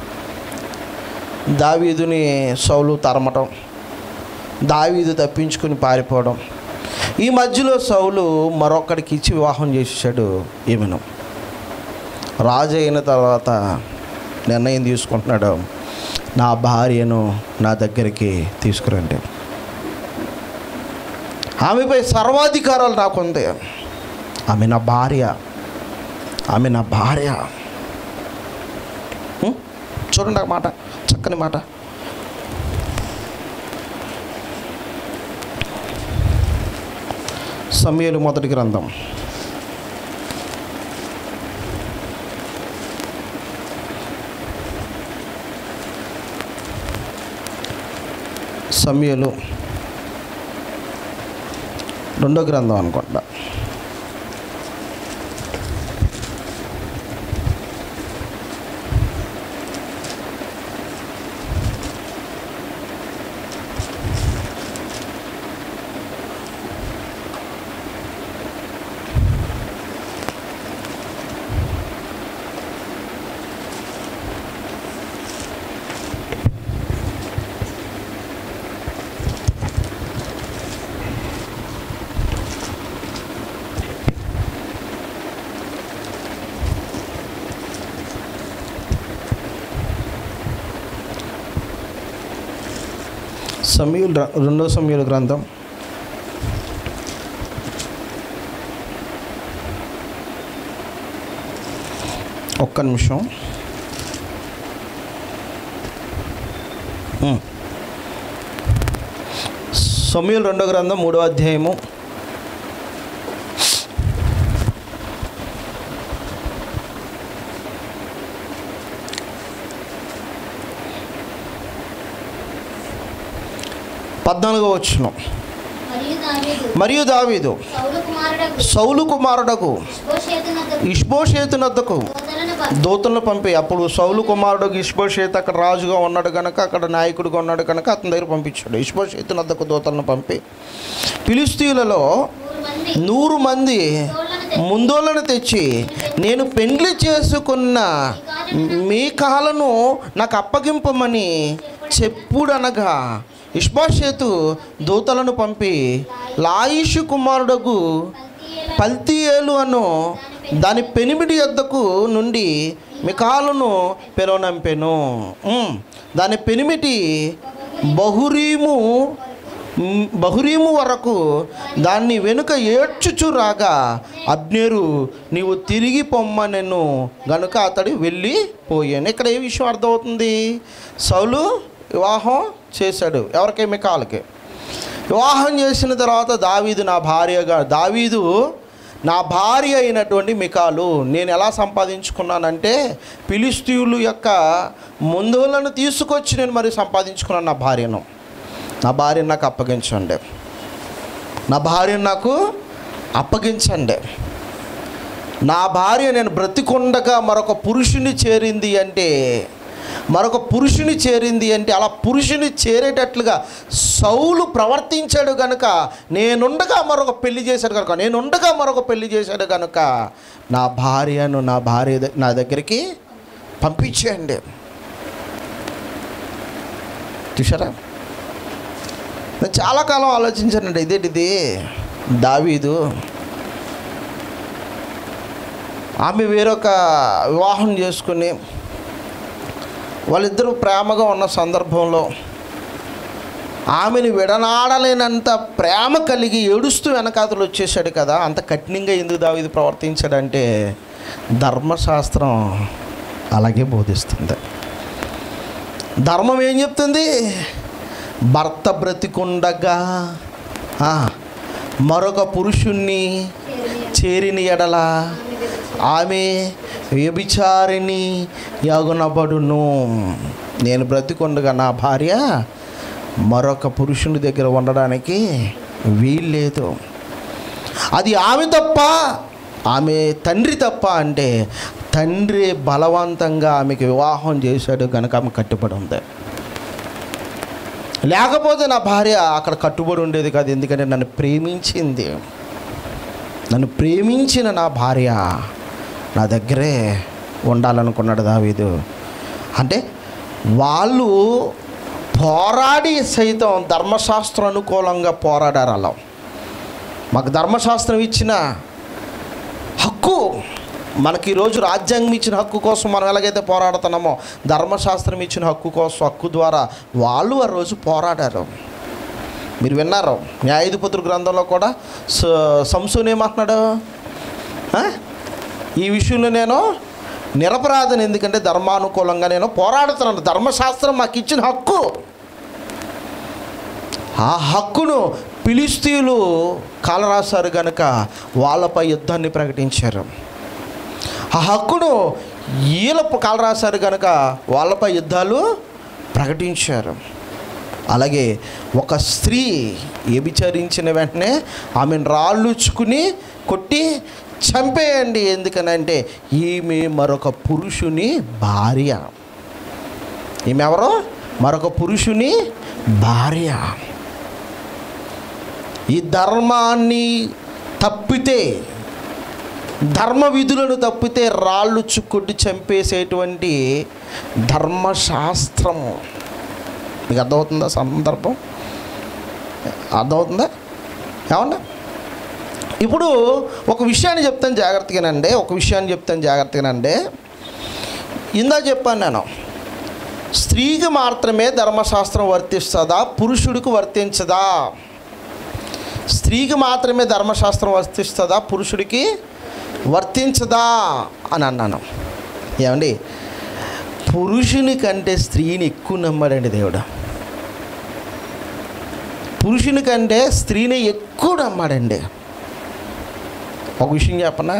Speaker 1: దావీదుని సౌలు తరమటం దావీదు తప్పించుకుని పారిపోవడం ఈ మధ్యలో సౌలు మరొకడికి ఇచ్చి వివాహం చేసేసాడు ఈమెను రాజు అయిన తర్వాత నిర్ణయం తీసుకుంటున్నాడు నా భార్యను నా దగ్గరికి తీసుకురండి ఆమెపై సర్వాధికారాలు నాకుంది ఆమె నా భార్య ఆమె నా భార్య ఉం? చూడండి ఆ మాట చక్కని మాట సమయలు మొదటి గ్రంథం సమయలు రెండో గ్రంథం అనుకుంటా సమీయులు ర- రెండో సమీయుల గ్రంథం ఒక్క నిమిషం ఉమ్. సమీయులు రెండో గ్రంథం మూడో అధ్యాయము పద్నాలుగో వచ్చిన
Speaker 2: మరియు దావీదు
Speaker 1: మరియు దావీదు
Speaker 2: సౌలు కుమారుడకు
Speaker 1: సౌలు కుమారుడకు
Speaker 2: ఇష్బోషేతునకు
Speaker 1: ఇష్బోషేతునద్దకు
Speaker 2: దూతలను పంపి
Speaker 1: దూతలను పంపి అప్పుడు సౌలు కుమారుడు ఇష్బోషేత్ అక్కడ రాజుగా ఉన్నాడు కనుక అక్కడ నాయకుడిగా ఉన్నాడు కనుక అతని దగ్గర పంపించాడు ఇష్బోషేతునద్దకు దూతలను పంపి ఫిలిస్తీన్లలో
Speaker 2: నూరు మంది
Speaker 1: నూరు మంది
Speaker 2: తోళ్లను తెచ్చి
Speaker 1: ముందోళ్ళను తెచ్చి నేను పెండ్లి చేసుకున్న మీ కాలను నాకు అప్పగింపమని చెప్పుడనగా ఇష్బాషేతు దూతలను పంపి లాయిషు కుమారుడకు
Speaker 2: పల్తీయేల
Speaker 1: పల్తీయేలు అను దాని పెనిమిడి యొద్దకు నుండి మికాలును పిలవనంపెను ఉమ్, దాని పెనిమిటి బహురీము ఉమ్, బహురీము వరకు దాన్ని వెనుక ఏడ్చుచు రాగా అబ్నేరు నీవు తిరిగి పొమ్మనెను గనుక అతడు వెళ్ళి పోయాను ఇక్కడ ఏ విషయం అర్థమవుతుంది సౌలు వివాహం చేశాడు ఎవరికి మికాలకి వివాహం చేసిన తర్వాత దావీదు నా భార్యగా దావీదు నా భార్య అయినటువంటి మికాలు నేను ఎలా సంపాదించుకున్నానంటే ఫిలిస్తీయులు యొక్క ముందులను తీసుకొచ్చి నేను మరి సంపాదించుకున్నాను నా భార్యను నా భార్యను నాకు అప్పగించండి నా భార్యను నాకు అప్పగించండి నా భార్య నేను బ్రతికుండగా మరొక పురుషుని చేరింది అంటే మరొక పురుషుని చేరింది అంటే అలా పురుషుని చేరేటట్లుగా సౌలు ప్రవర్తించాడు కనుక నేనుండగా మరొక పెళ్లి చేశాడు కనుక నేనుండగా మరొక పెళ్లి చేశాడు కనుక నా భార్యను నా భార్య ద- నా దగ్గరికి పంపించేయండి చూసారా నేను చాలా కాలం ఆలోచించానండి ఇదేంటిది దావీదు ఆమె వేరొక వివాహం చేసుకుని వాళ్ళిద్దరూ ప్రేమగా ఉన్న సందర్భంలో ఆమెను విడనాడలేనంత ప్రేమ కలిగి ఏడుస్తూ వెనకాతలు వచ్చేసాడు కదా అంత కఠినంగా ఎందుకు దావీదు ప్రవర్తించాడంటే ధర్మశాస్త్రం అలాగే బోధిస్తుంది ధర్మం ఏం చెప్తుంది భర్త బ్రతికుండగా ఆ, మరొక పురుషుణ్ణి చేరిన ఎడల ఆమె వ్యభిచారిణి యగునబడును నేను బ్రతికుండగా నా భార్య మరొక పురుషుని దగ్గర ఉండడానికి వీల్లేదు అది ఆమె తప్ప ఆమె తండ్రి తప్ప అంటే తండ్రి బలవంతంగా ఆమెకి వివాహం చేశాడు కనుక ఆమె కట్టుబడి ఉంది లేకపోతే నా భార్య అక్కడ కట్టుబడి ఉండేది కాదు ఎందుకంటే నన్ను ప్రేమించింది నన్ను ప్రేమించిన నా భార్య నా దగ్గరే ఉండాలనుకున్నాడు దావీదు అంటే వాళ్ళు పోరాడి సైతం ధర్మశాస్త్రం అనుకూలంగా పోరాడారు అలా మాకు ధర్మశాస్త్రం ఇచ్చిన హక్కు మనకి ఈరోజు రాజ్యాంగం ఇచ్చిన హక్కు కోసం మనం ఎలాగైతే పోరాడుతున్నామో ధర్మశాస్త్రం ఇచ్చిన హక్కు కోసం హక్కు ద్వారా వాళ్ళు ఆ రోజు పోరాడారు మీరు విన్నారు న్యాయాధిపతుల గ్రంథంలో కూడా స- సంసోన్ ఏమంటున్నాడు ఆ? ఈ విషయంలో నేను నిరపరాధను ఎందుకంటే ధర్మానుకూలంగా నేను పోరాడుతున్నాను ధర్మశాస్త్రం మాకు ఇచ్చిన హక్కు ఆ హక్కును పిలిస్తీయులు కాలరాశారు కనుక వాళ్ళపై యుద్ధాన్ని ప్రకటించారు ఆ హక్కును ఈల కాలరాశారు కనుక వాళ్ళపై యుద్ధాలు ప్రకటించారు అలాగే ఒక స్త్రీ వ్యభిచరించిన వెంటనే ఆమెను రాళ్ళుచ్చుకుని కొట్టి చంపేయండి ఎందుకనంటే ఈమె మరొక పురుషుని భార్య ఈమె ఎవరు మరొక పురుషుని భార్య ఈ ధర్మాన్ని తప్పితే ధర్మ విధులను తప్పితే రాళ్ళు చుక్కొట్టి చంపేసేటువంటి ధర్మశాస్త్రము మీకు అర్థమవుతుందా సందర్భం అర్థమవుతుందా ఏమన్నా ఇప్పుడు ఒక విషయాన్ని చెప్తాను జాగ్రత్తగానండి ఒక విషయాన్ని చెప్తాను జాగ్రత్తగానండి ఇందా చెప్పాను నేను స్త్రీకి మాత్రమే ధర్మశాస్త్రం వర్తిస్తుందా పురుషుడికి వర్తించదా స్త్రీకి మాత్రమే ధర్మశాస్త్రం వర్తిస్తుందా పురుషుడికి వర్తించదా అని అన్నాను ఏమండి పురుషుని కంటే స్త్రీని ఎక్కువ నమ్మాడండి దేవుడు పురుషుని కంటే స్త్రీని ఎక్కువ నమ్మాడండి ఒక విషయం చెప్పనా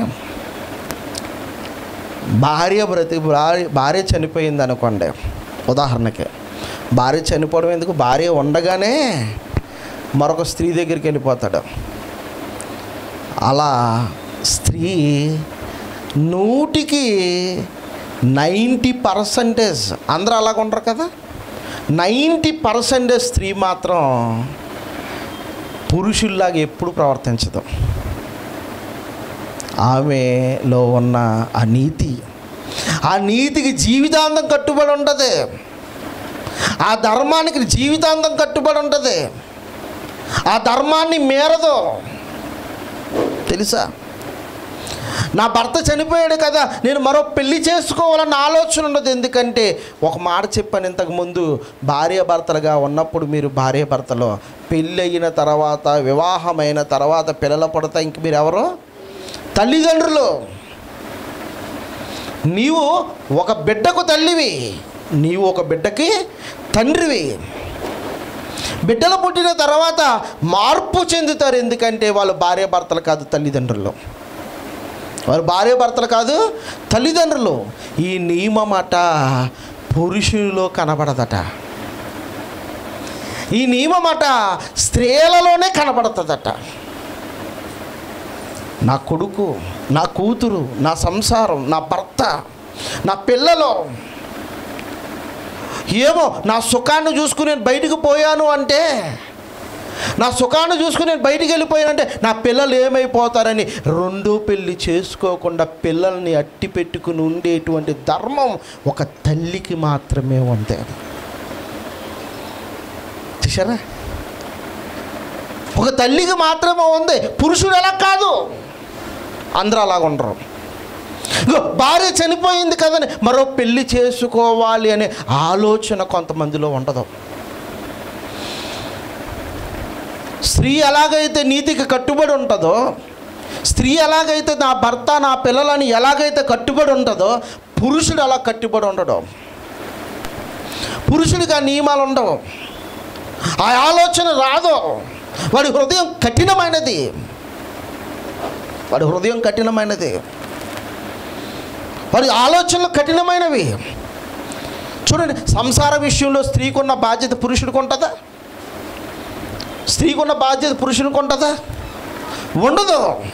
Speaker 1: భార్య బ్రతి భార్య భార్య చనిపోయింది అనుకోండి ఉదాహరణకి భార్య చనిపోవడం ఎందుకు భార్య ఉండగానే మరొక స్త్రీ దగ్గరికి వెళ్ళిపోతాడు అలా స్త్రీ నూటికి నైంటీ పర్సంటేజ్ అందరూ అలాగ ఉండరు కదా నైంటీ పర్సంటేజ్ స్త్రీ మాత్రం పురుషుల్లాగా ఎప్పుడు ప్రవర్తించదు ఆమెలో ఉన్న ఆ నీతి ఆ నీతికి జీవితాంతం కట్టుబడి ఉంటుంది ఆ ధర్మానికి జీవితాంతం కట్టుబడి ఉంటుంది ఆ ధర్మాన్ని మేరదు తెలుసా నా భర్త చనిపోయాడు కదా నేను మరో పెళ్లి చేసుకోవాలన్న ఆలోచన ఉండదు ఎందుకంటే ఒక మాట చెప్పాను ఇంతకుముందు భార్య భర్తలుగా ఉన్నప్పుడు మీరు భార్య భర్తలో పెళ్ళి అయిన తర్వాత వివాహమైన తర్వాత పిల్లలు పడతా ఇంక మీరు ఎవరు తల్లిదండ్రులు నీవు ఒక బిడ్డకు తల్లివి నీవు ఒక బిడ్డకి తండ్రివి బిడ్డలు పుట్టిన తర్వాత మార్పు చెందుతారు ఎందుకంటే వాళ్ళు భార్య భర్తలు కాదు తల్లిదండ్రులు వారు భార్య భర్తలు కాదు తల్లిదండ్రులు ఈ నియమమట పురుషునిలో కనబడదట ఈ నియమమట స్త్రీలలోనే కనబడుతుందట నా కొడుకు నా కూతురు నా సంసారం నా భర్త నా పిల్లలు ఏమో నా సుఖాన్ని చూసుకుని నేను బయటకు పోయాను అంటే నా సుఖాన్ని చూసుకుని నేను బయటికి వెళ్ళిపోయానంటే నా పిల్లలు ఏమైపోతారని రెండో పెళ్లి చేసుకోకుండా పిల్లల్ని అట్టి పెట్టుకుని ఉండేటువంటి ధర్మం ఒక తల్లికి మాత్రమే ఉంది చూసారా ఒక తల్లికి మాత్రమే ఉంది పురుషుడు ఎలా కాదు అందరూ అలాగ ఉండరు ఇగో భార్య చనిపోయింది కదని మరో పెళ్లి చేసుకోవాలి అనే ఆలోచన కొంతమందిలో ఉండదు స్త్రీ ఎలాగైతే నీతికి కట్టుబడి ఉంటుందో స్త్రీ ఎలాగైతే నా భర్త నా పిల్లలని ఎలాగైతే కట్టుబడి ఉంటుందో పురుషుడు అలా కట్టుబడి ఉండడు పురుషుడికి ఆ నియమాలు ఉండవు ఆ ఆలోచన రాదు వాడి హృదయం కఠినమైనది వాడి హృదయం కఠినమైనది వాడి ఆలోచనలు కఠినమైనవి చూడండి సంసార విషయంలో స్త్రీకి ఉన్న బాధ్యత పురుషుడికి ఉంటుందా స్త్రీకి ఉన్న బాధ్యత పురుషునికి ఉంటుందా ఉండదు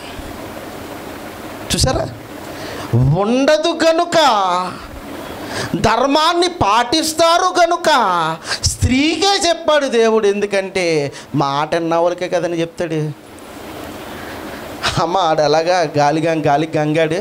Speaker 1: చూసారా ఉండదు కనుక ధర్మాన్ని పాటిస్తారు కనుక స్త్రీకే చెప్పాడు దేవుడు ఎందుకంటే మాట అన్నవాళ్ళకే కదని చెప్తాడు అమ్మ ఆడు ఎలాగా గాలిగా గాలి గంగాడు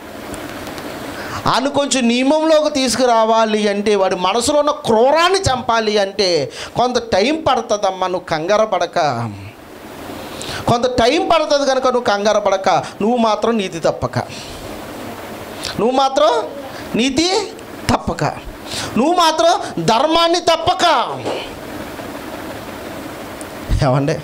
Speaker 1: ఆయన కొంచెం నియమంలోకి తీసుకురావాలి అంటే వాడి మనసులో ఉన్న క్రూరాన్ని చంపాలి అంటే కొంత టైం పడుతుందమ్మా నువ్వు కంగారు పడక కొంత టైం పడుతుంది కనుక నువ్వు కంగారు పడక నువ్వు మాత్రం నీతి తప్పక నువ్వు మాత్రం నీతి తప్పక నువ్వు మాత్రం ధర్మాన్ని తప్పక ఏమండే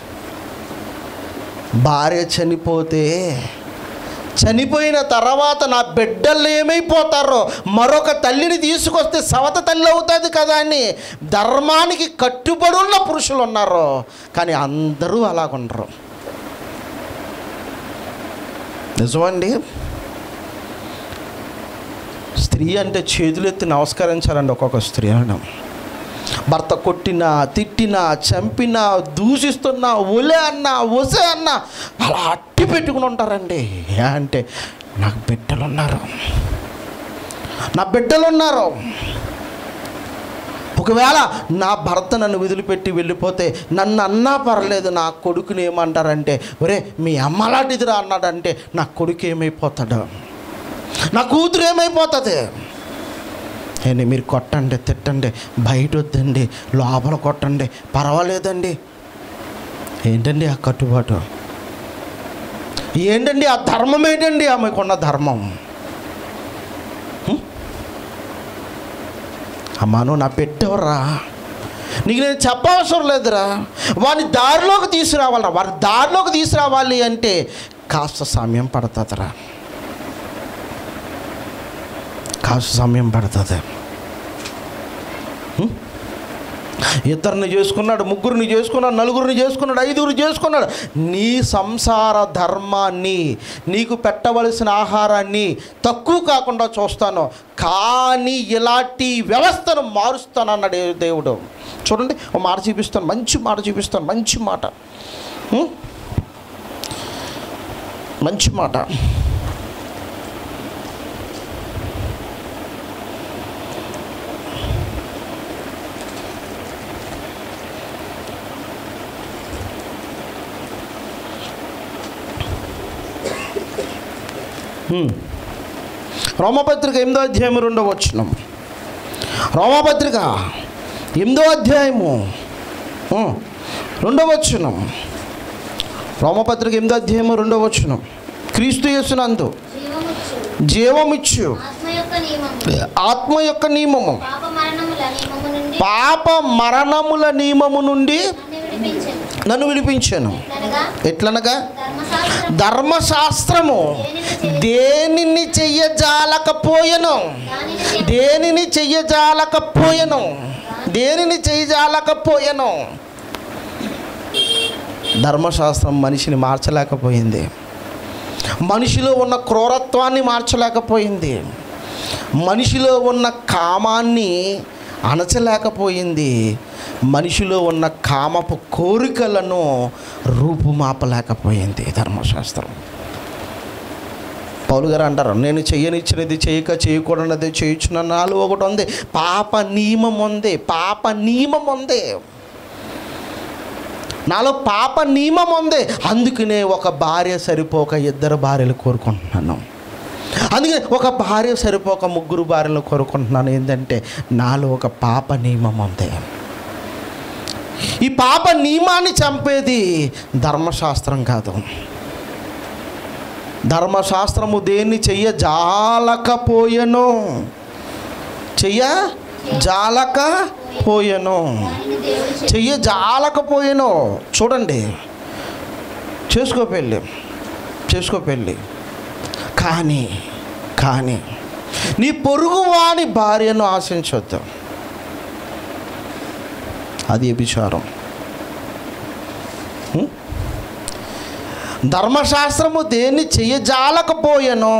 Speaker 1: భార్య చనిపోతే చనిపోయిన తర్వాత నా బిడ్డలు ఏమైపోతారో మరొక తల్లిని తీసుకొస్తే సవత తల్లి అవుతుంది కదా అని ధర్మానికి కట్టుబడి ఉన్న పురుషులు ఉన్నారు కానీ అందరూ అలాగుండరు నిజమండి స్త్రీ అంటే చేతులెత్తి నమస్కరించాలండి ఒక్కొక్క స్త్రీ అనడం భర్త కొట్టినా తిట్టినా చంపినా దూషిస్తున్నా ఒలే అన్న ఒసే అన్న అలా అట్టి పెట్టుకుని ఉంటారండి ఏ అంటే నాకు బిడ్డలు ఉన్నారు నా బిడ్డలు ఉన్నారు ఒకవేళ నా భర్త నన్ను వదిలిపెట్టి వెళ్ళిపోతే నన్ను అన్నా పర్లేదు నా కొడుకుని ఏమంటారంటే ఒరే మీ అమ్మ లాంటిదిరా అన్నాడంటే నా కొడుకు ఏమైపోతాడు నా కూతురు ఏమైపోతుంది ఏంటి మీరు కొట్టండి తిట్టండి బయట వద్దండి లోపల కొట్టండి పర్వాలేదండి ఏంటండి ఆ కట్టుబాటు ఏంటండి ఆ ధర్మం ఏంటండి ఆమెకున్న ధర్మం హ్మ్? అమ్మా నువ్వు నా పెట్టెవరా నీకు నేను చెప్పవసరం లేదురా వాని దారిలోకి తీసుకురావాలరా వారి దారిలోకి తీసుకురావాలి అంటే కాస్త సమయం పడుతుందిరా కాస్త సమయం పడుతుంది హ్మ్? ఇద్దరిని చేసుకున్నాడు ముగ్గురిని చేసుకున్నాడు నలుగురిని చేసుకున్నాడు ఐదుగురు చేసుకున్నాడు నీ సంసార ధర్మాన్ని నీకు పెట్టవలసిన ఆహారాన్ని తక్కువ కాకుండా చూస్తాను కానీ ఇలాంటి వ్యవస్థను మారుస్తానన్నాడు దేవుడు చూడండి ఒక మాట చూపిస్తాను మంచి మాట చూపిస్తాను మంచి మాట హ్మ్? మంచి మాట హ్మ్. రోమపత్రిక ఎనిమిదో అధ్యాయం రెండవ వచనం రోమపత్రిక ఎనిమిదో అధ్యాయము హ్మ్. రెండవ వచనం రోమపత్రిక ఎనిమిదో అధ్యాయము రెండవ వచనం క్రీస్తు యేసునందు
Speaker 2: జీవముచ్చు
Speaker 1: జీవమిచ్చు
Speaker 2: ఆత్మ యొక్క నియమము
Speaker 1: ఆత్మ యొక్క నియమము
Speaker 2: పాప మరణముల నియమము నుండి
Speaker 1: పాప మరణముల నియమము నుండి
Speaker 2: నన్ను విడిపించను
Speaker 1: నన్ను విడిపించాను
Speaker 2: అనగా
Speaker 1: ఎట్లనగా
Speaker 2: ధర్మశాస్త్రం
Speaker 1: ధర్మశాస్త్రము దేనిని చెయ్యజాలకపోయెను
Speaker 2: దానిని చే-
Speaker 1: దేనిని చెయ్యజాలకపోయెను దేనిని చెయ్యజాలకపోయెను ధర్మశాస్త్రం మనిషిని మార్చలేకపోయింది మనిషిలో ఉన్న క్రూరత్వాన్ని మార్చలేకపోయింది మనిషిలో ఉన్న కామాన్ని అణచలేకపోయింది మనిషిలో ఉన్న కామపు కోరికలను రూపుమాపలేకపోయింది ధర్మశాస్త్రం పౌలు గారు అంటారు నేను చెయ్యనిచ్చినది చేయక చేయకూడనది చేయుచున్న నాలో ఒకటి ఉంది పాప నియమం ఉంది పాప నియమం ఉంది నాలో పాప నియమం ఉంది అందుకనే ఒక భార్య సరిపోక ఇద్దరు భార్యలు కోరుకుంటున్నాను అందుకే ఒక భార్య సరిపోక ముగ్గురు భార్యలు కోరుకుంటున్నాను ఏంటంటే నాలో ఒక పాప నియమం ఉంది ఈ పాప నియమాన్ని చంపేది ధర్మశాస్త్రం కాదు ధర్మశాస్త్రము దేన్ని చెయ్య జాలకపోయెను చెయ్య జాలకపోయెను
Speaker 2: దానిని దేవుడు చెప్పి
Speaker 1: చెయ్య జాలకపోయేనో చూడండి చేసుకో పెళ్ళి చేసుకో పెళ్ళి కానీ కానీ నీ పొరుగు వాని భార్యను ఆశించొద్దు అది విచారం ధర్మశాస్త్రము దేన్ని చెయ్యజాలకపోయెనో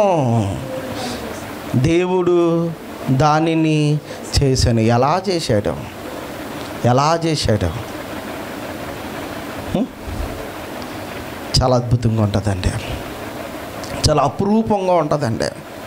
Speaker 1: దేవుడు దానిని చేశాను ఎలా చేశాడు ఎలా చేశాడు హ్మ్? చాలా అద్భుతంగా ఉంటుందండి చాలా అపురూపంగా ఉంటుందండి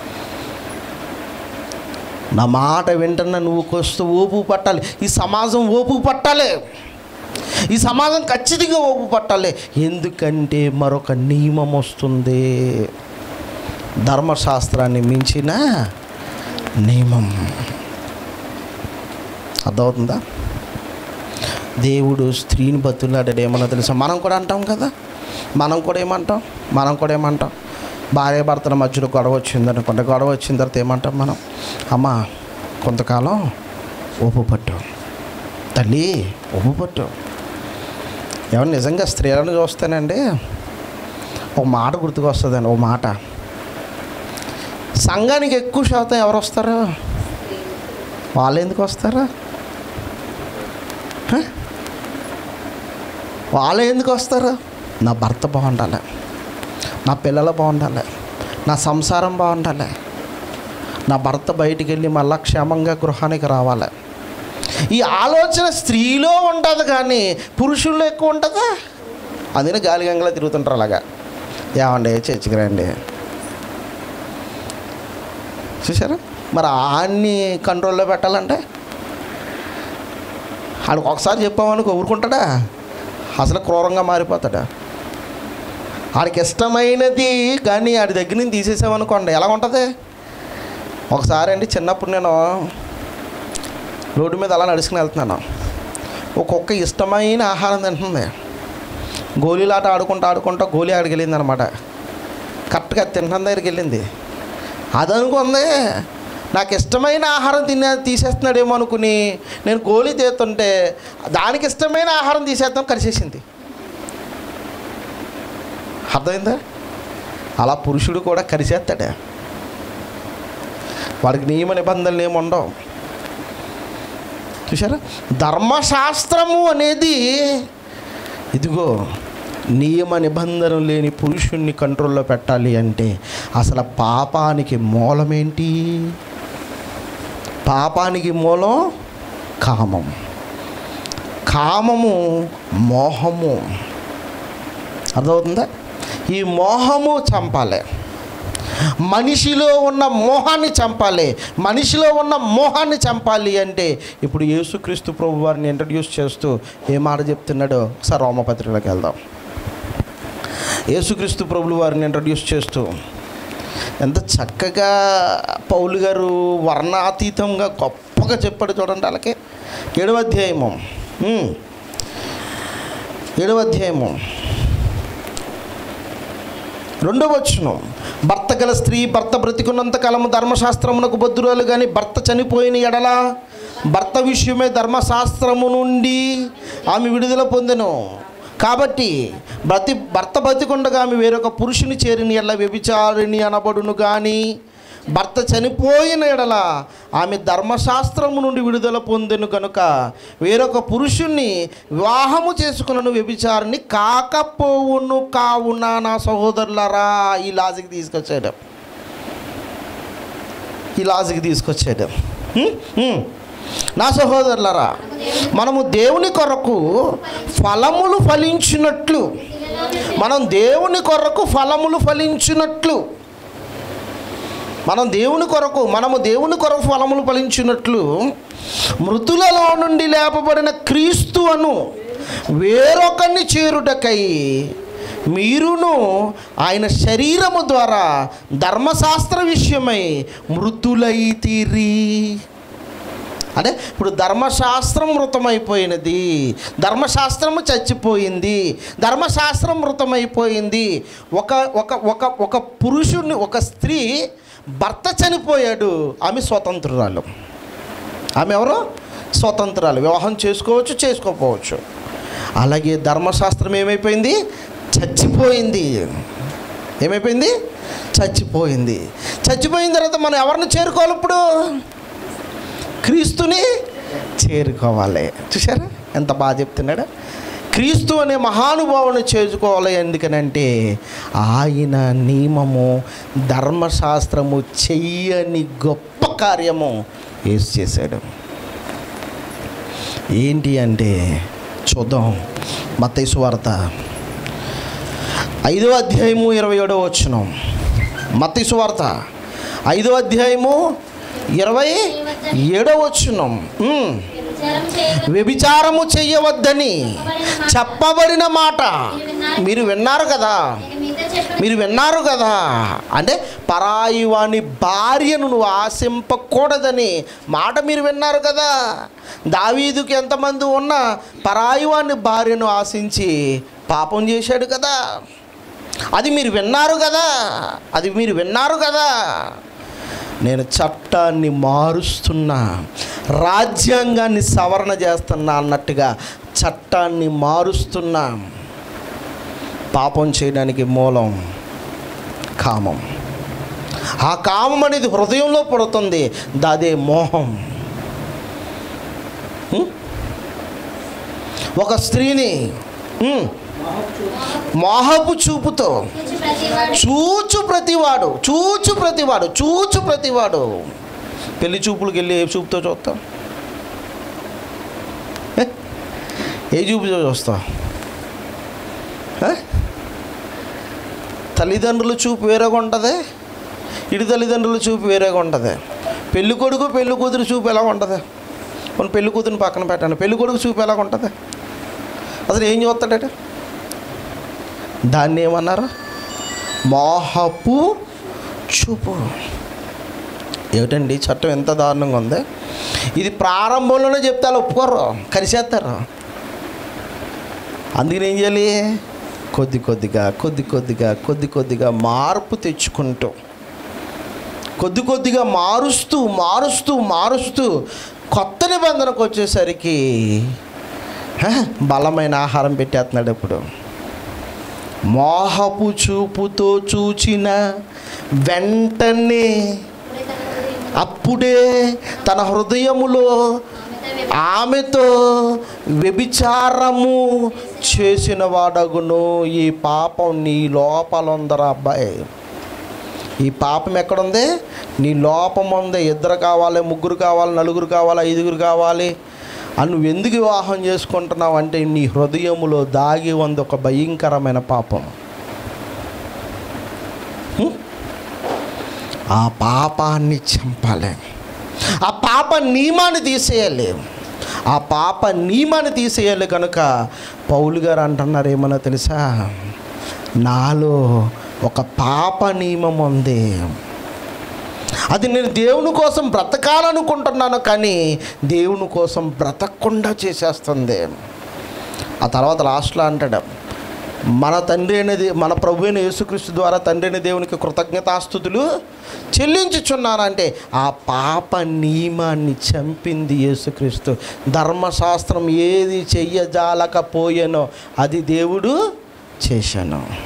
Speaker 1: నా మాట వింటున్న నువ్వు కొస్తూ ఓపు పట్టాలి ఈ సమాజం ఓపు పట్టాలి ఈ సమాజం ఖచ్చితంగా ఓపు పట్టాలి ఎందుకంటే మరొక నియమం వస్తుంది ధర్మశాస్త్రాన్ని మించిన నియమం అర్థమవుతుందా దేవుడు స్త్రీని బతులాడాడు ఏమన్నా తెలుసా మనం కూడా అంటాం కదా మనం కూడా ఏమంటాం మనం కూడా ఏమంటాం భార్య భర్తల మధ్యలో గొడవ వచ్చింది అనుకుంటే గొడవ వచ్చిన తర్వాత ఏమంటాం మనం అమ్మ కొంతకాలం ఒప్పు పట్టు తల్లి ఒప్పు పట్టు ఏమన్నా నిజంగా స్త్రీలను చూస్తానండి ఒక మాట గుర్తుకొస్తుందండి ఒక మాట సంఘానికి ఎక్కువ శాతం ఎవరు వస్తారు వాళ్ళు ఎందుకు వస్తారు హ? వాళ్ళు ఎందుకు వస్తారు నా భర్త బాగుండాలి నా పిల్లలు బాగుండాలి నా సంసారం బాగుండాలి నా భర్త బయటికి వెళ్ళి మళ్ళా క్షేమంగా గృహానికి రావాలి ఈ ఆలోచన స్త్రీలో ఉంటుంది కానీ పురుషుల్లో ఎక్కువ ఉంటుందా అందుకని గాలి గంగలో తిరుగుతుంటారు అలాగా ఏమండి చర్చికి రండి చూసారా మరి ఆన్ని కంట్రోల్లో పెట్టాలంటే ఆడికి ఒకసారి చెప్పామనుకో ఊరుకుంటాడా అసలు క్రూరంగా మారిపోతాడా ఆడికి ఇష్టమైనది కానీ ఆడి దగ్గర నుంచి తీసేసామనుకోండి ఎలా ఉంటుంది ఒకసారి అండి చిన్నప్పుడు నేను రోడ్డు మీద అలా నడుచుకుని వెళ్తున్నాను ఒక కుక్క ఇష్టమైన ఆహారం తింటుంది గోళీలాట ఆడుకుంటూ ఆడుకుంటూ గోళీ ఆడికి వెళ్ళింది అనమాట కరెక్ట్గా తింటున్న దగ్గరికి వెళ్ళింది అది అనుకుంది నాకు ఇష్టమైన ఆహారం తినే తీసేస్తున్నాడేమో అనుకుని నేను గోళీ తీస్తుంటే దానికి ఇష్టమైన ఆహారం తీసేస్తాం కలిసేసింది అర్థమైందా అలా పురుషుడు కూడా కరిచేస్తాడే వాడికి నియమ నిబంధనలు ఏమి ఉండవు చూసారా ధర్మశాస్త్రము అనేది ఇదిగో నియమ నిబంధనలు లేని పురుషుణ్ణి కంట్రోల్లో పెట్టాలి అంటే అసలు పాపానికి మూలమేంటి పాపానికి మూలం కామం కామము మోహము అర్థమవుతుందా ఈ మోహము చంపాలి మనిషిలో ఉన్న మోహాన్ని చంపాలి మనిషిలో ఉన్న మోహాన్ని చంపాలి అంటే ఇప్పుడు యేసుక్రీస్తు ప్రభు వారిని ఇంట్రడ్యూస్ చేస్తూ ఏ మాట చెప్తున్నాడో ఒకసారి రోమపత్రికలోకి వెళ్దాం యేసుక్రీస్తు ప్రభులు వారిని ఇంట్రడ్యూస్ చేస్తూ ఎంత చక్కగా పౌలు గారు వర్ణాతీతంగా గొప్పగా చెప్పాడు చూడండి వాళ్ళకి ఏడవ అధ్యాయము ఉమ్. ఏడవ అధ్యాయము రెండవ వచ్చును భర్త గల స్త్రీ భర్త బ్రతికున్నంత కాలము ధర్మశాస్త్రమునకు బద్దురాలు కానీ భర్త చనిపోయిన ఎడల భర్త విషయమే ధర్మశాస్త్రము నుండి ఆమె విడుదల పొందెను కాబట్టి బ్రతి భర్త బతికుండగా ఆమె వేరొక పురుషుని చేరిన ఎడల వ్యభిచారిణి అనబడును కానీ భర్త చనిపోయిన ఎడల ఆమె ధర్మశాస్త్రము నుండి విడుదల పొందెను కనుక వేరొక పురుషుణ్ణి వివాహము చేసుకున్నను వ్యభిచారిని కాకపోవును కావున నా సహోదరులరా ఈ లాజిక్ తీసుకొచ్చాడు ఈ లాజిక్ తీసుకొచ్చాడు హ్మ్? హ్మ్. నా సహోదరులరా మనము దేవుని కొరకు ఫలములు ఫలించినట్లు
Speaker 2: శిలలో నుండి
Speaker 1: మనం దేవుని కొరకు ఫలములు ఫలించినట్లు మనం దేవుని కొరకు మనము దేవుని కొరకు ఫలములు ఫలించినట్లు మృతులలో నుండి లేపబడిన క్రీస్తు అను వేరొకరిని చేరుటకై మీరును ఆయన శరీరము ద్వారా ధర్మశాస్త్ర విషయమై మృతులైతిరి అంటే ఇప్పుడు ధర్మశాస్త్రం మృతమైపోయినది ధర్మశాస్త్రము చచ్చిపోయింది ధర్మశాస్త్రం మృతమైపోయింది ఒక ఒక ఒక ఒక పురుషుని ఒక స్త్రీ భర్త చనిపోయాడు ఆమె స్వతంత్రురాలు ఆమె ఎవరు స్వతంత్రాలు వివాహం చేసుకోవచ్చు చేసుకోకపోవచ్చు అలాగే ధర్మశాస్త్రం ఏమైపోయింది చచ్చిపోయింది ఏమైపోయింది చచ్చిపోయింది చచ్చిపోయిన తర్వాత మనం ఎవరిని చేరుకోవాలి ఇప్పుడు క్రీస్తుని చేరుకోవాలి చూసారా ఎంత బాగా చెప్తున్నాడు క్రీస్తు అనే మహానుభావుని చేర్చుకోవాలి ఎందుకనంటే ఆయన నియమము ధర్మశాస్త్రము చెయ్యని గొప్ప కార్యము ఏసు చేశాడు ఏంటి అంటే చూద్దాం మత్తయి వార్త ఐదో అధ్యాయము ఇరవై ఏడో వచ్చిన మత్తయి సువార్త ఐదో అధ్యాయము ఇరవై ఏడో వచ్చినం
Speaker 2: వ్యభిచారం చేయవద్దు.
Speaker 1: వ్యభిచారము చెయ్యవద్దని చెప్పబడిన మాట మీరు విన్నారు కదా
Speaker 2: నేను మీతో చెప్పిన
Speaker 1: మీరు విన్నారు కదా అంటే పరాయి వాని భార్యను నువ్వు ఆశింపకూడదని మాట మీరు విన్నారు కదా దావీదుకి ఎంతమంది ఉన్నా పరాయి వాని భార్యను ఆశించి పాపం చేశాడు కదా అది మీరు విన్నారు కదా అది మీరు విన్నారు కదా నేను చట్టాన్ని మారుస్తున్నా రాజ్యాంగాన్ని సవరణ చేస్తున్నా అన్నట్టుగా చట్టాన్ని మారుస్తున్నా పాపం చేయడానికి మూలం కామం ఆ కామం అనేది హృదయంలో పడుతుంది దాదే మోహం ఉం? ఒక స్త్రీని ఉం, మోహపు చూపుతో
Speaker 2: చూచి ప్రతివాడు
Speaker 1: చూచు ప్రతివాడు చూచు ప్రతివాడు చూచు ప్రతివాడు పెళ్లి చూపులకు వెళ్ళి ఏ చూపుతో చూస్తాం ఏ? ఏ చూపుతో చూస్తాం ఏ? తల్లిదండ్రుల చూపు వేరేగా ఉంటుంది ఇటు తల్లిదండ్రుల చూపు వేరేగా ఉంటుంది పెళ్లి కొడుకు పెళ్లి కూతురు చూపు ఎలా ఉంటుంది కొన్ని పెళ్లి కూతురుని పక్కన పెట్టండి పెళ్లి కొడుకు చూపు ఎలా ఉంటుంది అసలు ఏం చూస్తాడట దాన్ని ఏమన్నారు మోహపు చూపు ఏమిటండి చట్టం ఎంత దారుణంగా ఉంది ఇది ప్రారంభంలోనే చెప్తే వాళ్ళు ఒప్పుకోరు కలిసేస్తారు అందుకని ఏం చేయాలి కొద్ది కొద్దిగా కొద్ది కొద్దిగా కొద్ది కొద్దిగా మార్పు తెచ్చుకుంటూ కొద్ది కొద్దిగా మారుస్తూ మారుస్తూ మారుస్తూ కొత్త నిబంధనకు వచ్చేసరికి హ, బలమైన ఆహారం పెట్టేస్తున్నాడు ఇప్పుడు మోహపు చూపుతో చూచిన వెంటనే అప్పుడే తన హృదయములో ఆమెతో వ్యభిచారము చేసిన వాడగును ఈ పాపం నీ లోపల ఉందరా అబ్బాయి ఈ పాపం ఎక్కడుంది నీ లోపం ఉంది ఇద్దరు కావాలి ముగ్గురు కావాలి నలుగురు కావాలి ఐదుగురు కావాలి అని నువ్వు ఎందుకు వివాహం చేసుకుంటున్నావు అంటే నీ హృదయములో దాగి ఉంది ఒక భయంకరమైన పాపం హ్మ్? ఆ పాపాన్ని చంపాలి ఆ పాప నియమాన్ని తీసేయాలి ఆ పాప నియమాన్ని తీసేయాలి కనుక పౌలు గారు అంటున్నారు ఏమన్నా తెలుసా నాలో ఒక పాప నియమం ఉంది అది నేను దేవుని కోసం బ్రతకాలనుకుంటున్నాను కానీ దేవుని కోసం బ్రతకకుండా చేసేస్తుంది ఆ తర్వాత లాస్ట్లో అంటాడు మన తండ్రి అనేది మన ప్రభు అయిన యేసుక్రీస్తు ద్వారా తండ్రి అయిన దేవునికి కృతజ్ఞతాస్థుతులు చెల్లించుచున్నానంటే ఆ పాప నియమాన్ని చంపింది యేసుక్రీస్తు ధర్మశాస్త్రం ఏది చెయ్యజాలకపోయానో అది దేవుడు చేశాను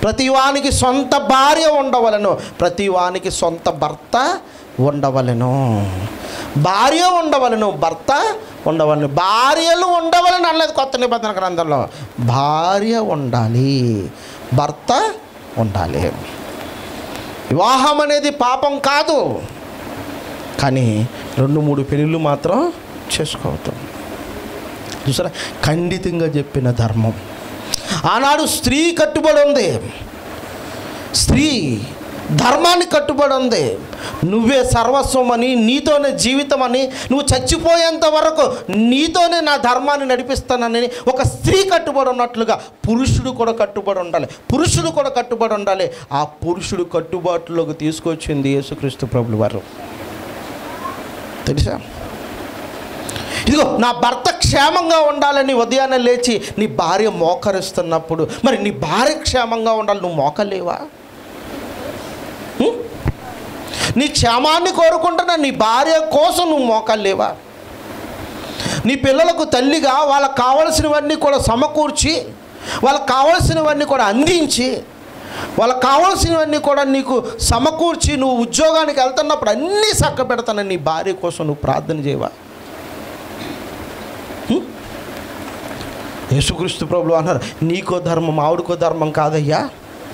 Speaker 1: ప్రతి వానికి సొంత భార్య ఉండవలను ప్రతి వానికి సొంత భర్త ఉండవలను భార్య ఉండవలను భర్త ఉండవలను భార్యలు ఉండవలను అనలేదు కొత్త నిబంధన గ్రంథంలో భార్య ఉండాలి భర్త ఉండాలి వివాహం అనేది పాపం కాదు కానీ రెండు మూడు పెళ్ళిళ్ళు మాత్రం చేసుకోవద్దు చూసారా ఖండితంగా చెప్పిన ధర్మం ఆనాడు స్త్రీ కట్టుబడి ఉంది స్త్రీ ధర్మాన్ని కట్టుబడి ఉంది నువ్వే సర్వస్వం అని నీతోనే జీవితం అని నువ్వు చచ్చిపోయేంత వరకు నీతోనే నా ధర్మాన్ని నడిపిస్తానని ఒక స్త్రీ కట్టుబడి ఉన్నట్లుగా పురుషుడు కూడా కట్టుబడి ఉండాలి పురుషుడు కూడా కట్టుబడి ఉండాలి ఆ పురుషుడు కట్టుబాటులోకి తీసుకొచ్చింది యేసుక్రీస్తు ప్రభులు వారు తెలుసా ఇదిగో నా భర్త క్షేమంగా ఉండాలని ఉదయాన్నే లేచి నీ భార్య మోకరిస్తున్నప్పుడు మరి నీ భార్య క్షేమంగా ఉండాలి నువ్వు మోకలేవా హ్మ్? నీ క్షేమాన్ని కోరుకుంటున్న నీ భార్య కోసం నువ్వు మోకలేవా నీ పిల్లలకు తల్లిగా వాళ్ళకు కావలసినవన్నీ కూడా సమకూర్చి వాళ్ళకి కావలసినవన్నీ కూడా అందించి వాళ్ళకి కావలసినవన్నీ కూడా నీకు సమకూర్చి నువ్వు ఉద్యోగానికి వెళ్తున్నప్పుడు అన్నీ చక్క పెడతాను నీ భార్య కోసం నువ్వు ప్రార్థన చేయవా హ్మ్? యేసుక్రీస్తు ప్రభులు అన్నారు నీకో ధర్మం ఆవిడకో ధర్మం కాదయ్యా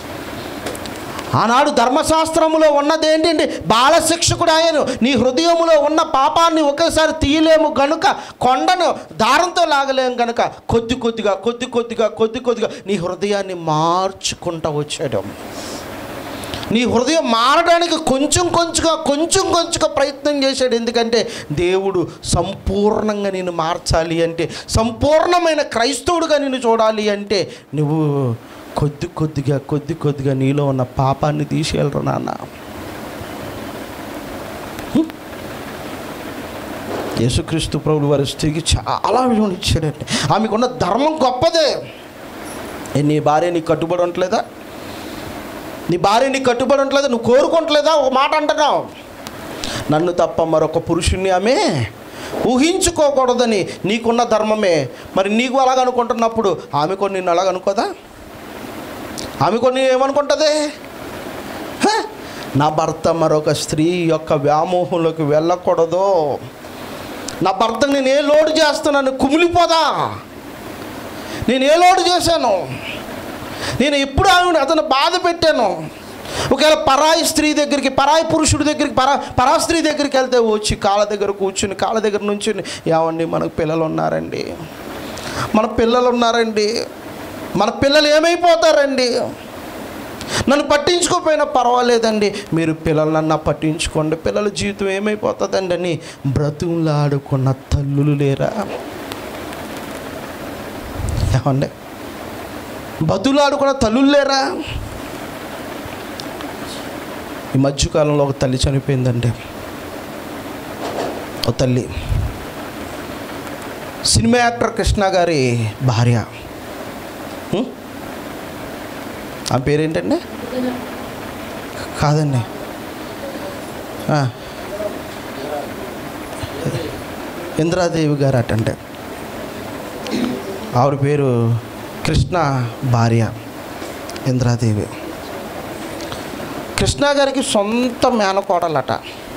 Speaker 1: ఆనాడు ధర్మశాస్త్రములో ఉన్నది ఏంటండి బాలశిక్షకుడు ఆయను నీ హృదయములో ఉన్న పాపాన్ని ఒకేసారి తీయలేము గనుక కొండను దారంతో లాగలేము గనుక కొద్ది కొద్దిగా కొద్ది కొద్దిగా కొద్ది కొద్దిగా నీ హృదయాన్ని మార్చుకుంటూ వచ్చాడు నీ హృదయం మారడానికి కొంచెం కొంచెంగా కొంచెం కొంచెంగా ప్రయత్నం చేశాడు ఎందుకంటే దేవుడు సంపూర్ణంగా నేను మార్చాలి అంటే సంపూర్ణమైన క్రైస్తవుడుగా నిన్ను చూడాలి అంటే నువ్వు కొద్ది కొద్దిగా కొద్ది కొద్దిగా నీలో ఉన్న పాపాన్ని తీసేయలరు నాన్న హ్మ్? యేసుక్రీస్తు ప్రభుడు వారి స్త్రీకి చాలా విలువనిచ్చాడండి ఆమెకున్న ధర్మం గొప్పదే ఏ, నీ భార్య నీకు కట్టుబడి ఉండలేదా నీ భార్య నీకు కట్టుబడి ఉండలేదా నువ్వు కోరుకుంటలేదా ఒక మాట అంటున్నావు నన్ను తప్ప మరొక పురుషుణ్ణి ఆమె ఊహించుకోకూడదని నీకున్న ధర్మమే మరి నీకు అలాగ అనుకుంటున్నప్పుడు ఆమె కొన్ని నిన్ను అలాగ అనుకోదా ఆమె కొన్ని ఏమనుకుంటుంది హ? నా భర్త మరొక స్త్రీ యొక్క వ్యామోహంలోకి వెళ్ళకూడదు నా భర్తకు నేను ఏ లోటు చేస్తున్నాను కుమిలిపోదా నేను ఏ లోటు చేశాను నేను ఎప్పుడు ఆమెను అతను బాధ పెట్టాను ఒకవేళ పరాయి స్త్రీ దగ్గరికి పరాయి పురుషుడి దగ్గరికి పరా పరా స్త్రీ దగ్గరికి వెళ్తే వచ్చి కాళ్ళ దగ్గర కూర్చుని కాళ్ళ దగ్గర నుంచి ఏమండి మనకు పిల్లలు ఉన్నారండి మన పిల్లలు ఉన్నారండి మన పిల్లలు ఏమైపోతారండి నన్ను పట్టించుకోకపోయినా పర్వాలేదండి మీరు పిల్లలన్నా పట్టించుకోండి పిల్లల జీవితం ఏమైపోతుందండి అని బ్రతులాడుకున్న తల్లులు లేరా ఏమండి బతులాడుకున్న తల్లులు లేరా ఈ మధ్యకాలంలో ఒక తల్లి చనిపోయిందండి ఒక తల్లి సినిమా యాక్టర్ కృష్ణ గారి భార్య హ్మ్? ఆ పేరేంటండి కాదండి ఆ. ఇంద్రాదేవి గారు అటంటే ఆవిడ పేరు కృష్ణ భార్య ఇంద్రాదేవి కృష్ణ గారికి సొంత మేనకోడలట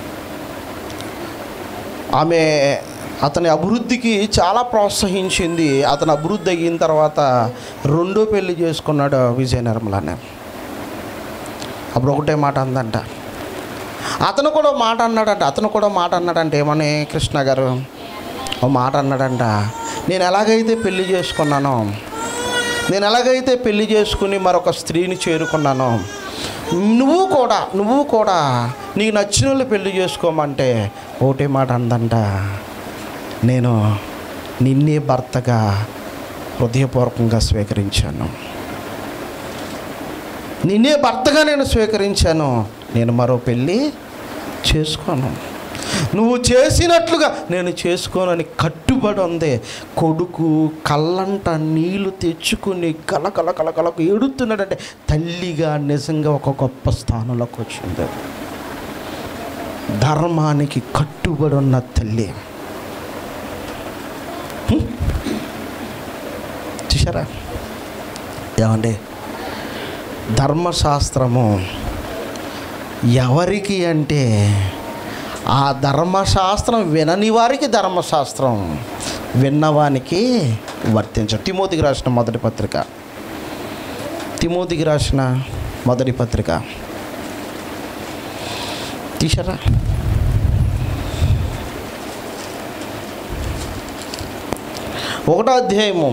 Speaker 1: ఆమె అతని అభివృద్ధికి చాలా ప్రోత్సహించింది అతను అభివృద్ధి అయిన తర్వాత రెండో పెళ్లి చేసుకున్నాడు విజయ నిర్మలానే అప్పుడు ఒకటే మాట అందంట అతను కూడా మాట అన్నాడంట అతను కూడా మాట అన్నాడంట ఏమని కృష్ణ గారు ఓ మాట అన్నాడంట నేను ఎలాగైతే పెళ్లి చేసుకున్నానో నేను ఎలాగైతే పెళ్లి చేసుకుని మరొక స్త్రీని చేరుకున్నానో నువ్వు కూడా నువ్వు కూడా నీకు నచ్చిన వాళ్ళు పెళ్లి చేసుకోమంటే ఒకటే మాట అందంట నేను నిన్నే భర్తగా హృదయపూర్వకంగా స్వీకరించాను నిన్నే భర్తగా నేను స్వీకరించాను నేను మరో పెళ్ళి చేసుకోను నువ్వు చేసినట్లుగా నేను చేసుకోనని కట్టుబడి ఉంది కొడుకు కళ్ళంట నీళ్లు తెచ్చుకుని కలకల కలకలకు ఏడుతున్నాడంటే తల్లిగా నిజంగా ఒక గొప్ప స్థానంలోకి వచ్చింది ధర్మానికి కట్టుబడి ఉన్న తల్లి హ్మ్? చూసారా ఏమండి ధర్మశాస్త్రము ఎవరికి అంటే ఆ ధర్మశాస్త్రం వినని వారికి ధర్మశాస్త్రం విన్నవానికి వర్తించ తిమోతికి రాసిన మొదటి పత్రిక తిమోతికి రాసిన మొదటి పత్రిక తీసారా ఒకటో అధ్యాయము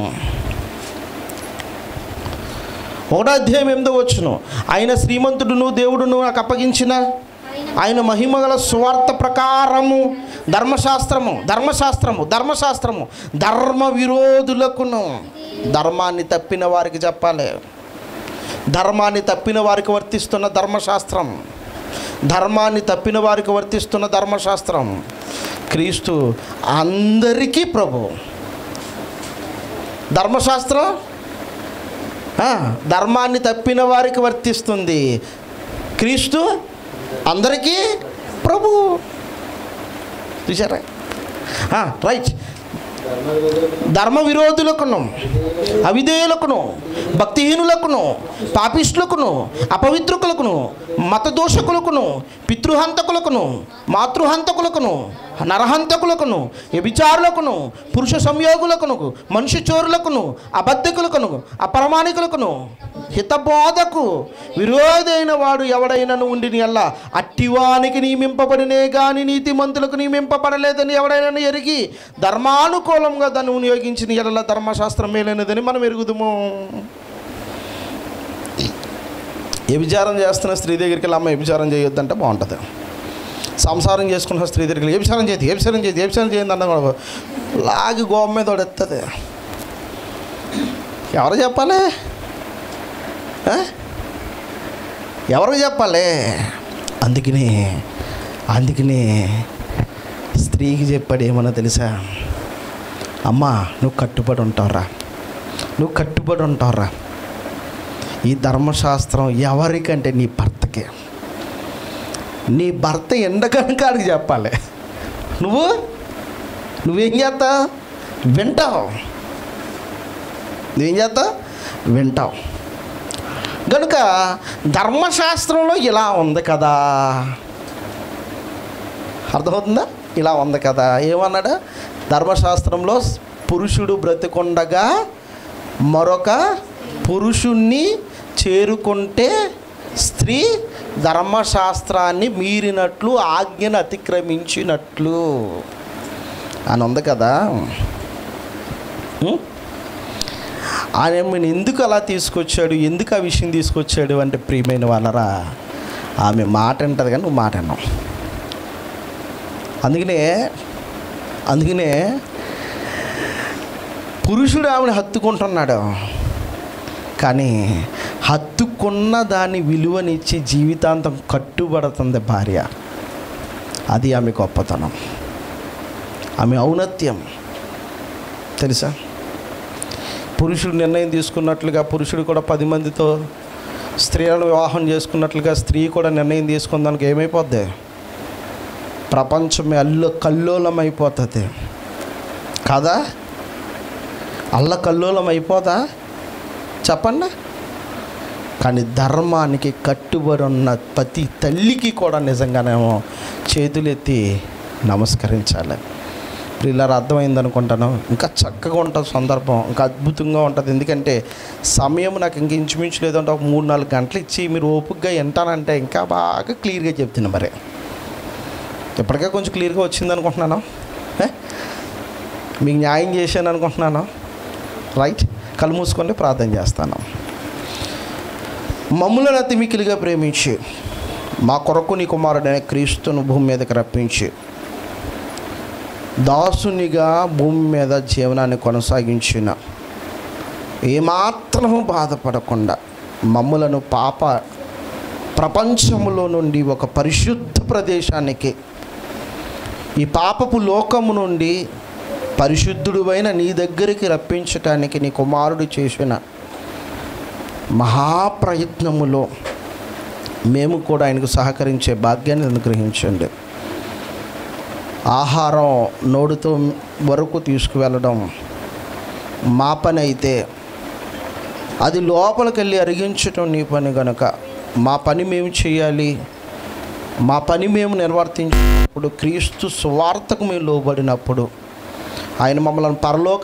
Speaker 1: ఒకటో అధ్యాయం ఎనిమిదో వచ్చును ఆయన శ్రీమంతుడును దేవుడును నాకు అప్పగించిన
Speaker 2: ఆయన
Speaker 1: ఆయన మహిమగల సువార్త ప్రకారము ధర్మశాస్త్రము ధర్మశాస్త్రము ధర్మశాస్త్రము ధర్మ విరోధులకును ధర్మాన్ని తప్పిన వారికి చెప్పాలి ధర్మాన్ని తప్పిన వారికి వర్తిస్తున్న ధర్మశాస్త్రం ధర్మాన్ని తప్పిన వారికి వర్తిస్తున్న ధర్మశాస్త్రం క్రీస్తు అందరికీ ప్రభు ధర్మశాస్త్రం ఆ, ధర్మాన్ని తప్పిన వారికి వర్తిస్తుంది క్రీస్తు అందరికీ ప్రభు చూసారా ఆ, రైట్ ధర్మ విరోధులకును అవిధేయులకును భక్తిహీనులకును పాపిష్టులకును అపవిత్రుకులకును మతదోషకులకును పితృహంతకులకును మాతృహంతకులకును నరహంతకులకును వ్యభిచారులకును పురుష సంయోగులకును మనుష్య చోరులకును అబద్ధికులకును అప్రమాణికులకును హితబోధకు విరోధైన వాడు ఎవడైనను ఉండిని అల్లా అట్టివానికి నియమింపబడినే గాని నీతిమంతులకు నియమింపబడలేదని ఎవడైనా ఎరిగి ధర్మానుకూలంగా దాన్ని వినియోగించిన ఎడల ధర్మశాస్త్రం మేలైనదని మనం ఎరుగుదుము వ్యభిచారం చేస్తున్న స్త్రీ దగ్గరికి వెళ్ళి అమ్మ వ్యభిచారం చేయొద్దంటే బాగుంటుంది సంసారం చేసుకున్న స్త్రీ దగ్గరికి వెళ్ళి వ్యభిచారం చేయదు వ్యభిచారం చేయదు వ్యభిచారం చేయదు అంటే కూడా లాగి గోమ మీద ఎత్తది ఎవరు చెప్పాలి ఆ? ఎవరికి చెప్పాలి అందుకని అందుకని స్త్రీకి చెప్పాడు ఏమన్నా తెలుసా అమ్మా నువ్వు కట్టుబడి ఉంటావురా నువ్వు కట్టుబడి ఉంటావురా ఈ ధర్మశాస్త్రం ఎవరికంటే నీ భర్తకి నీ భర్త ఎండకనకాడికి చెప్పాలి నువ్వు నువ్వేం చేస్తావు వింటావు నువ్వేం చేస్తావు వింటావు కనుక ధర్మశాస్త్రంలో ఇలా ఉంది కదా అర్థమవుతుందా ఇలా ఉంది కదా ఏమన్నాడు ధర్మశాస్త్రంలో పురుషుడు బ్రతికొండగా మరొక పురుషుణ్ణి చేరుకుంటే స్త్రీ ధర్మశాస్త్రాన్ని మీరినట్లు ఆజ్ఞను అతిక్రమించినట్లు అని ఉంది కదా ఉం? ఆమెను ఎందుకు అలా తీసుకొచ్చాడు ఎందుకు ఆ విషయం తీసుకొచ్చాడు అంటే ప్రియమైన వాళ్ళరా ఆమె మాట అంటది కానీ నువ్వు మాట అన్నావు అందుకనే అందుకనే పురుషుడు ఆమెను హత్తుకుంటున్నాడు కానీ హత్తుకున్న దాని విలువనిచ్చి జీవితాంతం కట్టుబడుతుంది భార్య అది ఆమె గొప్పతనం ఆమె ఔన్నత్యం తెలుసా పురుషుడు నిర్ణయం తీసుకున్నట్లుగా పురుషుడు కూడా పది మందితో స్త్రీలను వివాహం చేసుకున్నట్లుగా స్త్రీ కూడా నిర్ణయం తీసుకున్నానికి ఏమైపోద్ది ప్రపంచమే అల్లు కల్లోలం అయిపోతుంది కాదా అల్ల కల్లోలం అయిపోదా చెప్పండి కానీ ధర్మానికి కట్టుబడి ఉన్న ప్రతి తల్లికి కూడా నిజంగానేమో చేతులెత్తి నమస్కరించాలి పిల్లలు అర్థమైంది అనుకుంటాను ఇంకా చక్కగా ఉంటుంది సందర్భం ఇంకా అద్భుతంగా ఉంటుంది ఎందుకంటే సమయం నాకు ఇంక ఇంచుమించు లేదంటే ఒక మూడు నాలుగు గంటలు ఇచ్చి మీరు ఓపికగా వింటానంటే ఇంకా బాగా క్లియర్గా చెప్తున్నా మరి ఇప్పటికే కొంచెం క్లియర్గా వచ్చింది అనుకుంటున్నాను ఏ? మీకు న్యాయం చేశాను అనుకుంటున్నాను రైట్ కళ్ళు మూసుకొని ప్రార్థన చేస్తాను మమ్ములను అతి మిక్కిలిగా ప్రేమించి మా కొరకు నీ కుమారుడైన క్రీస్తును భూమి మీదకి రప్పించి దాసునిగా భూమి మీద జీవనాన్ని కొనసాగించిన ఏమాత్రము బాధపడకుండా మమ్ములను పాప ప్రపంచములో నుండి ఒక పరిశుద్ధ ప్రదేశానికి ఈ పాపపు లోకము నుండి పరిశుద్ధుడువైన నీ దగ్గరికి రప్పించటానికి నీ కుమారుడు చేసిన మహాప్రయత్నములో మేము కూడా ఆయనకు సహకరించే భాగ్యాన్ని అనుగ్రహించండి ఆహారం నోడుతో వరకు తీసుకువెళ్ళడం మా పని అయితే అది లోపలికి వెళ్ళి అరిగించటం నీ పని గనుక మా పని మేము చేయాలి మా పని మేము నిర్వర్తించినప్పుడు క్రీస్తు స్వార్థకు మేము లోబడినప్పుడు ఆయన మమ్మల్ని పరలోక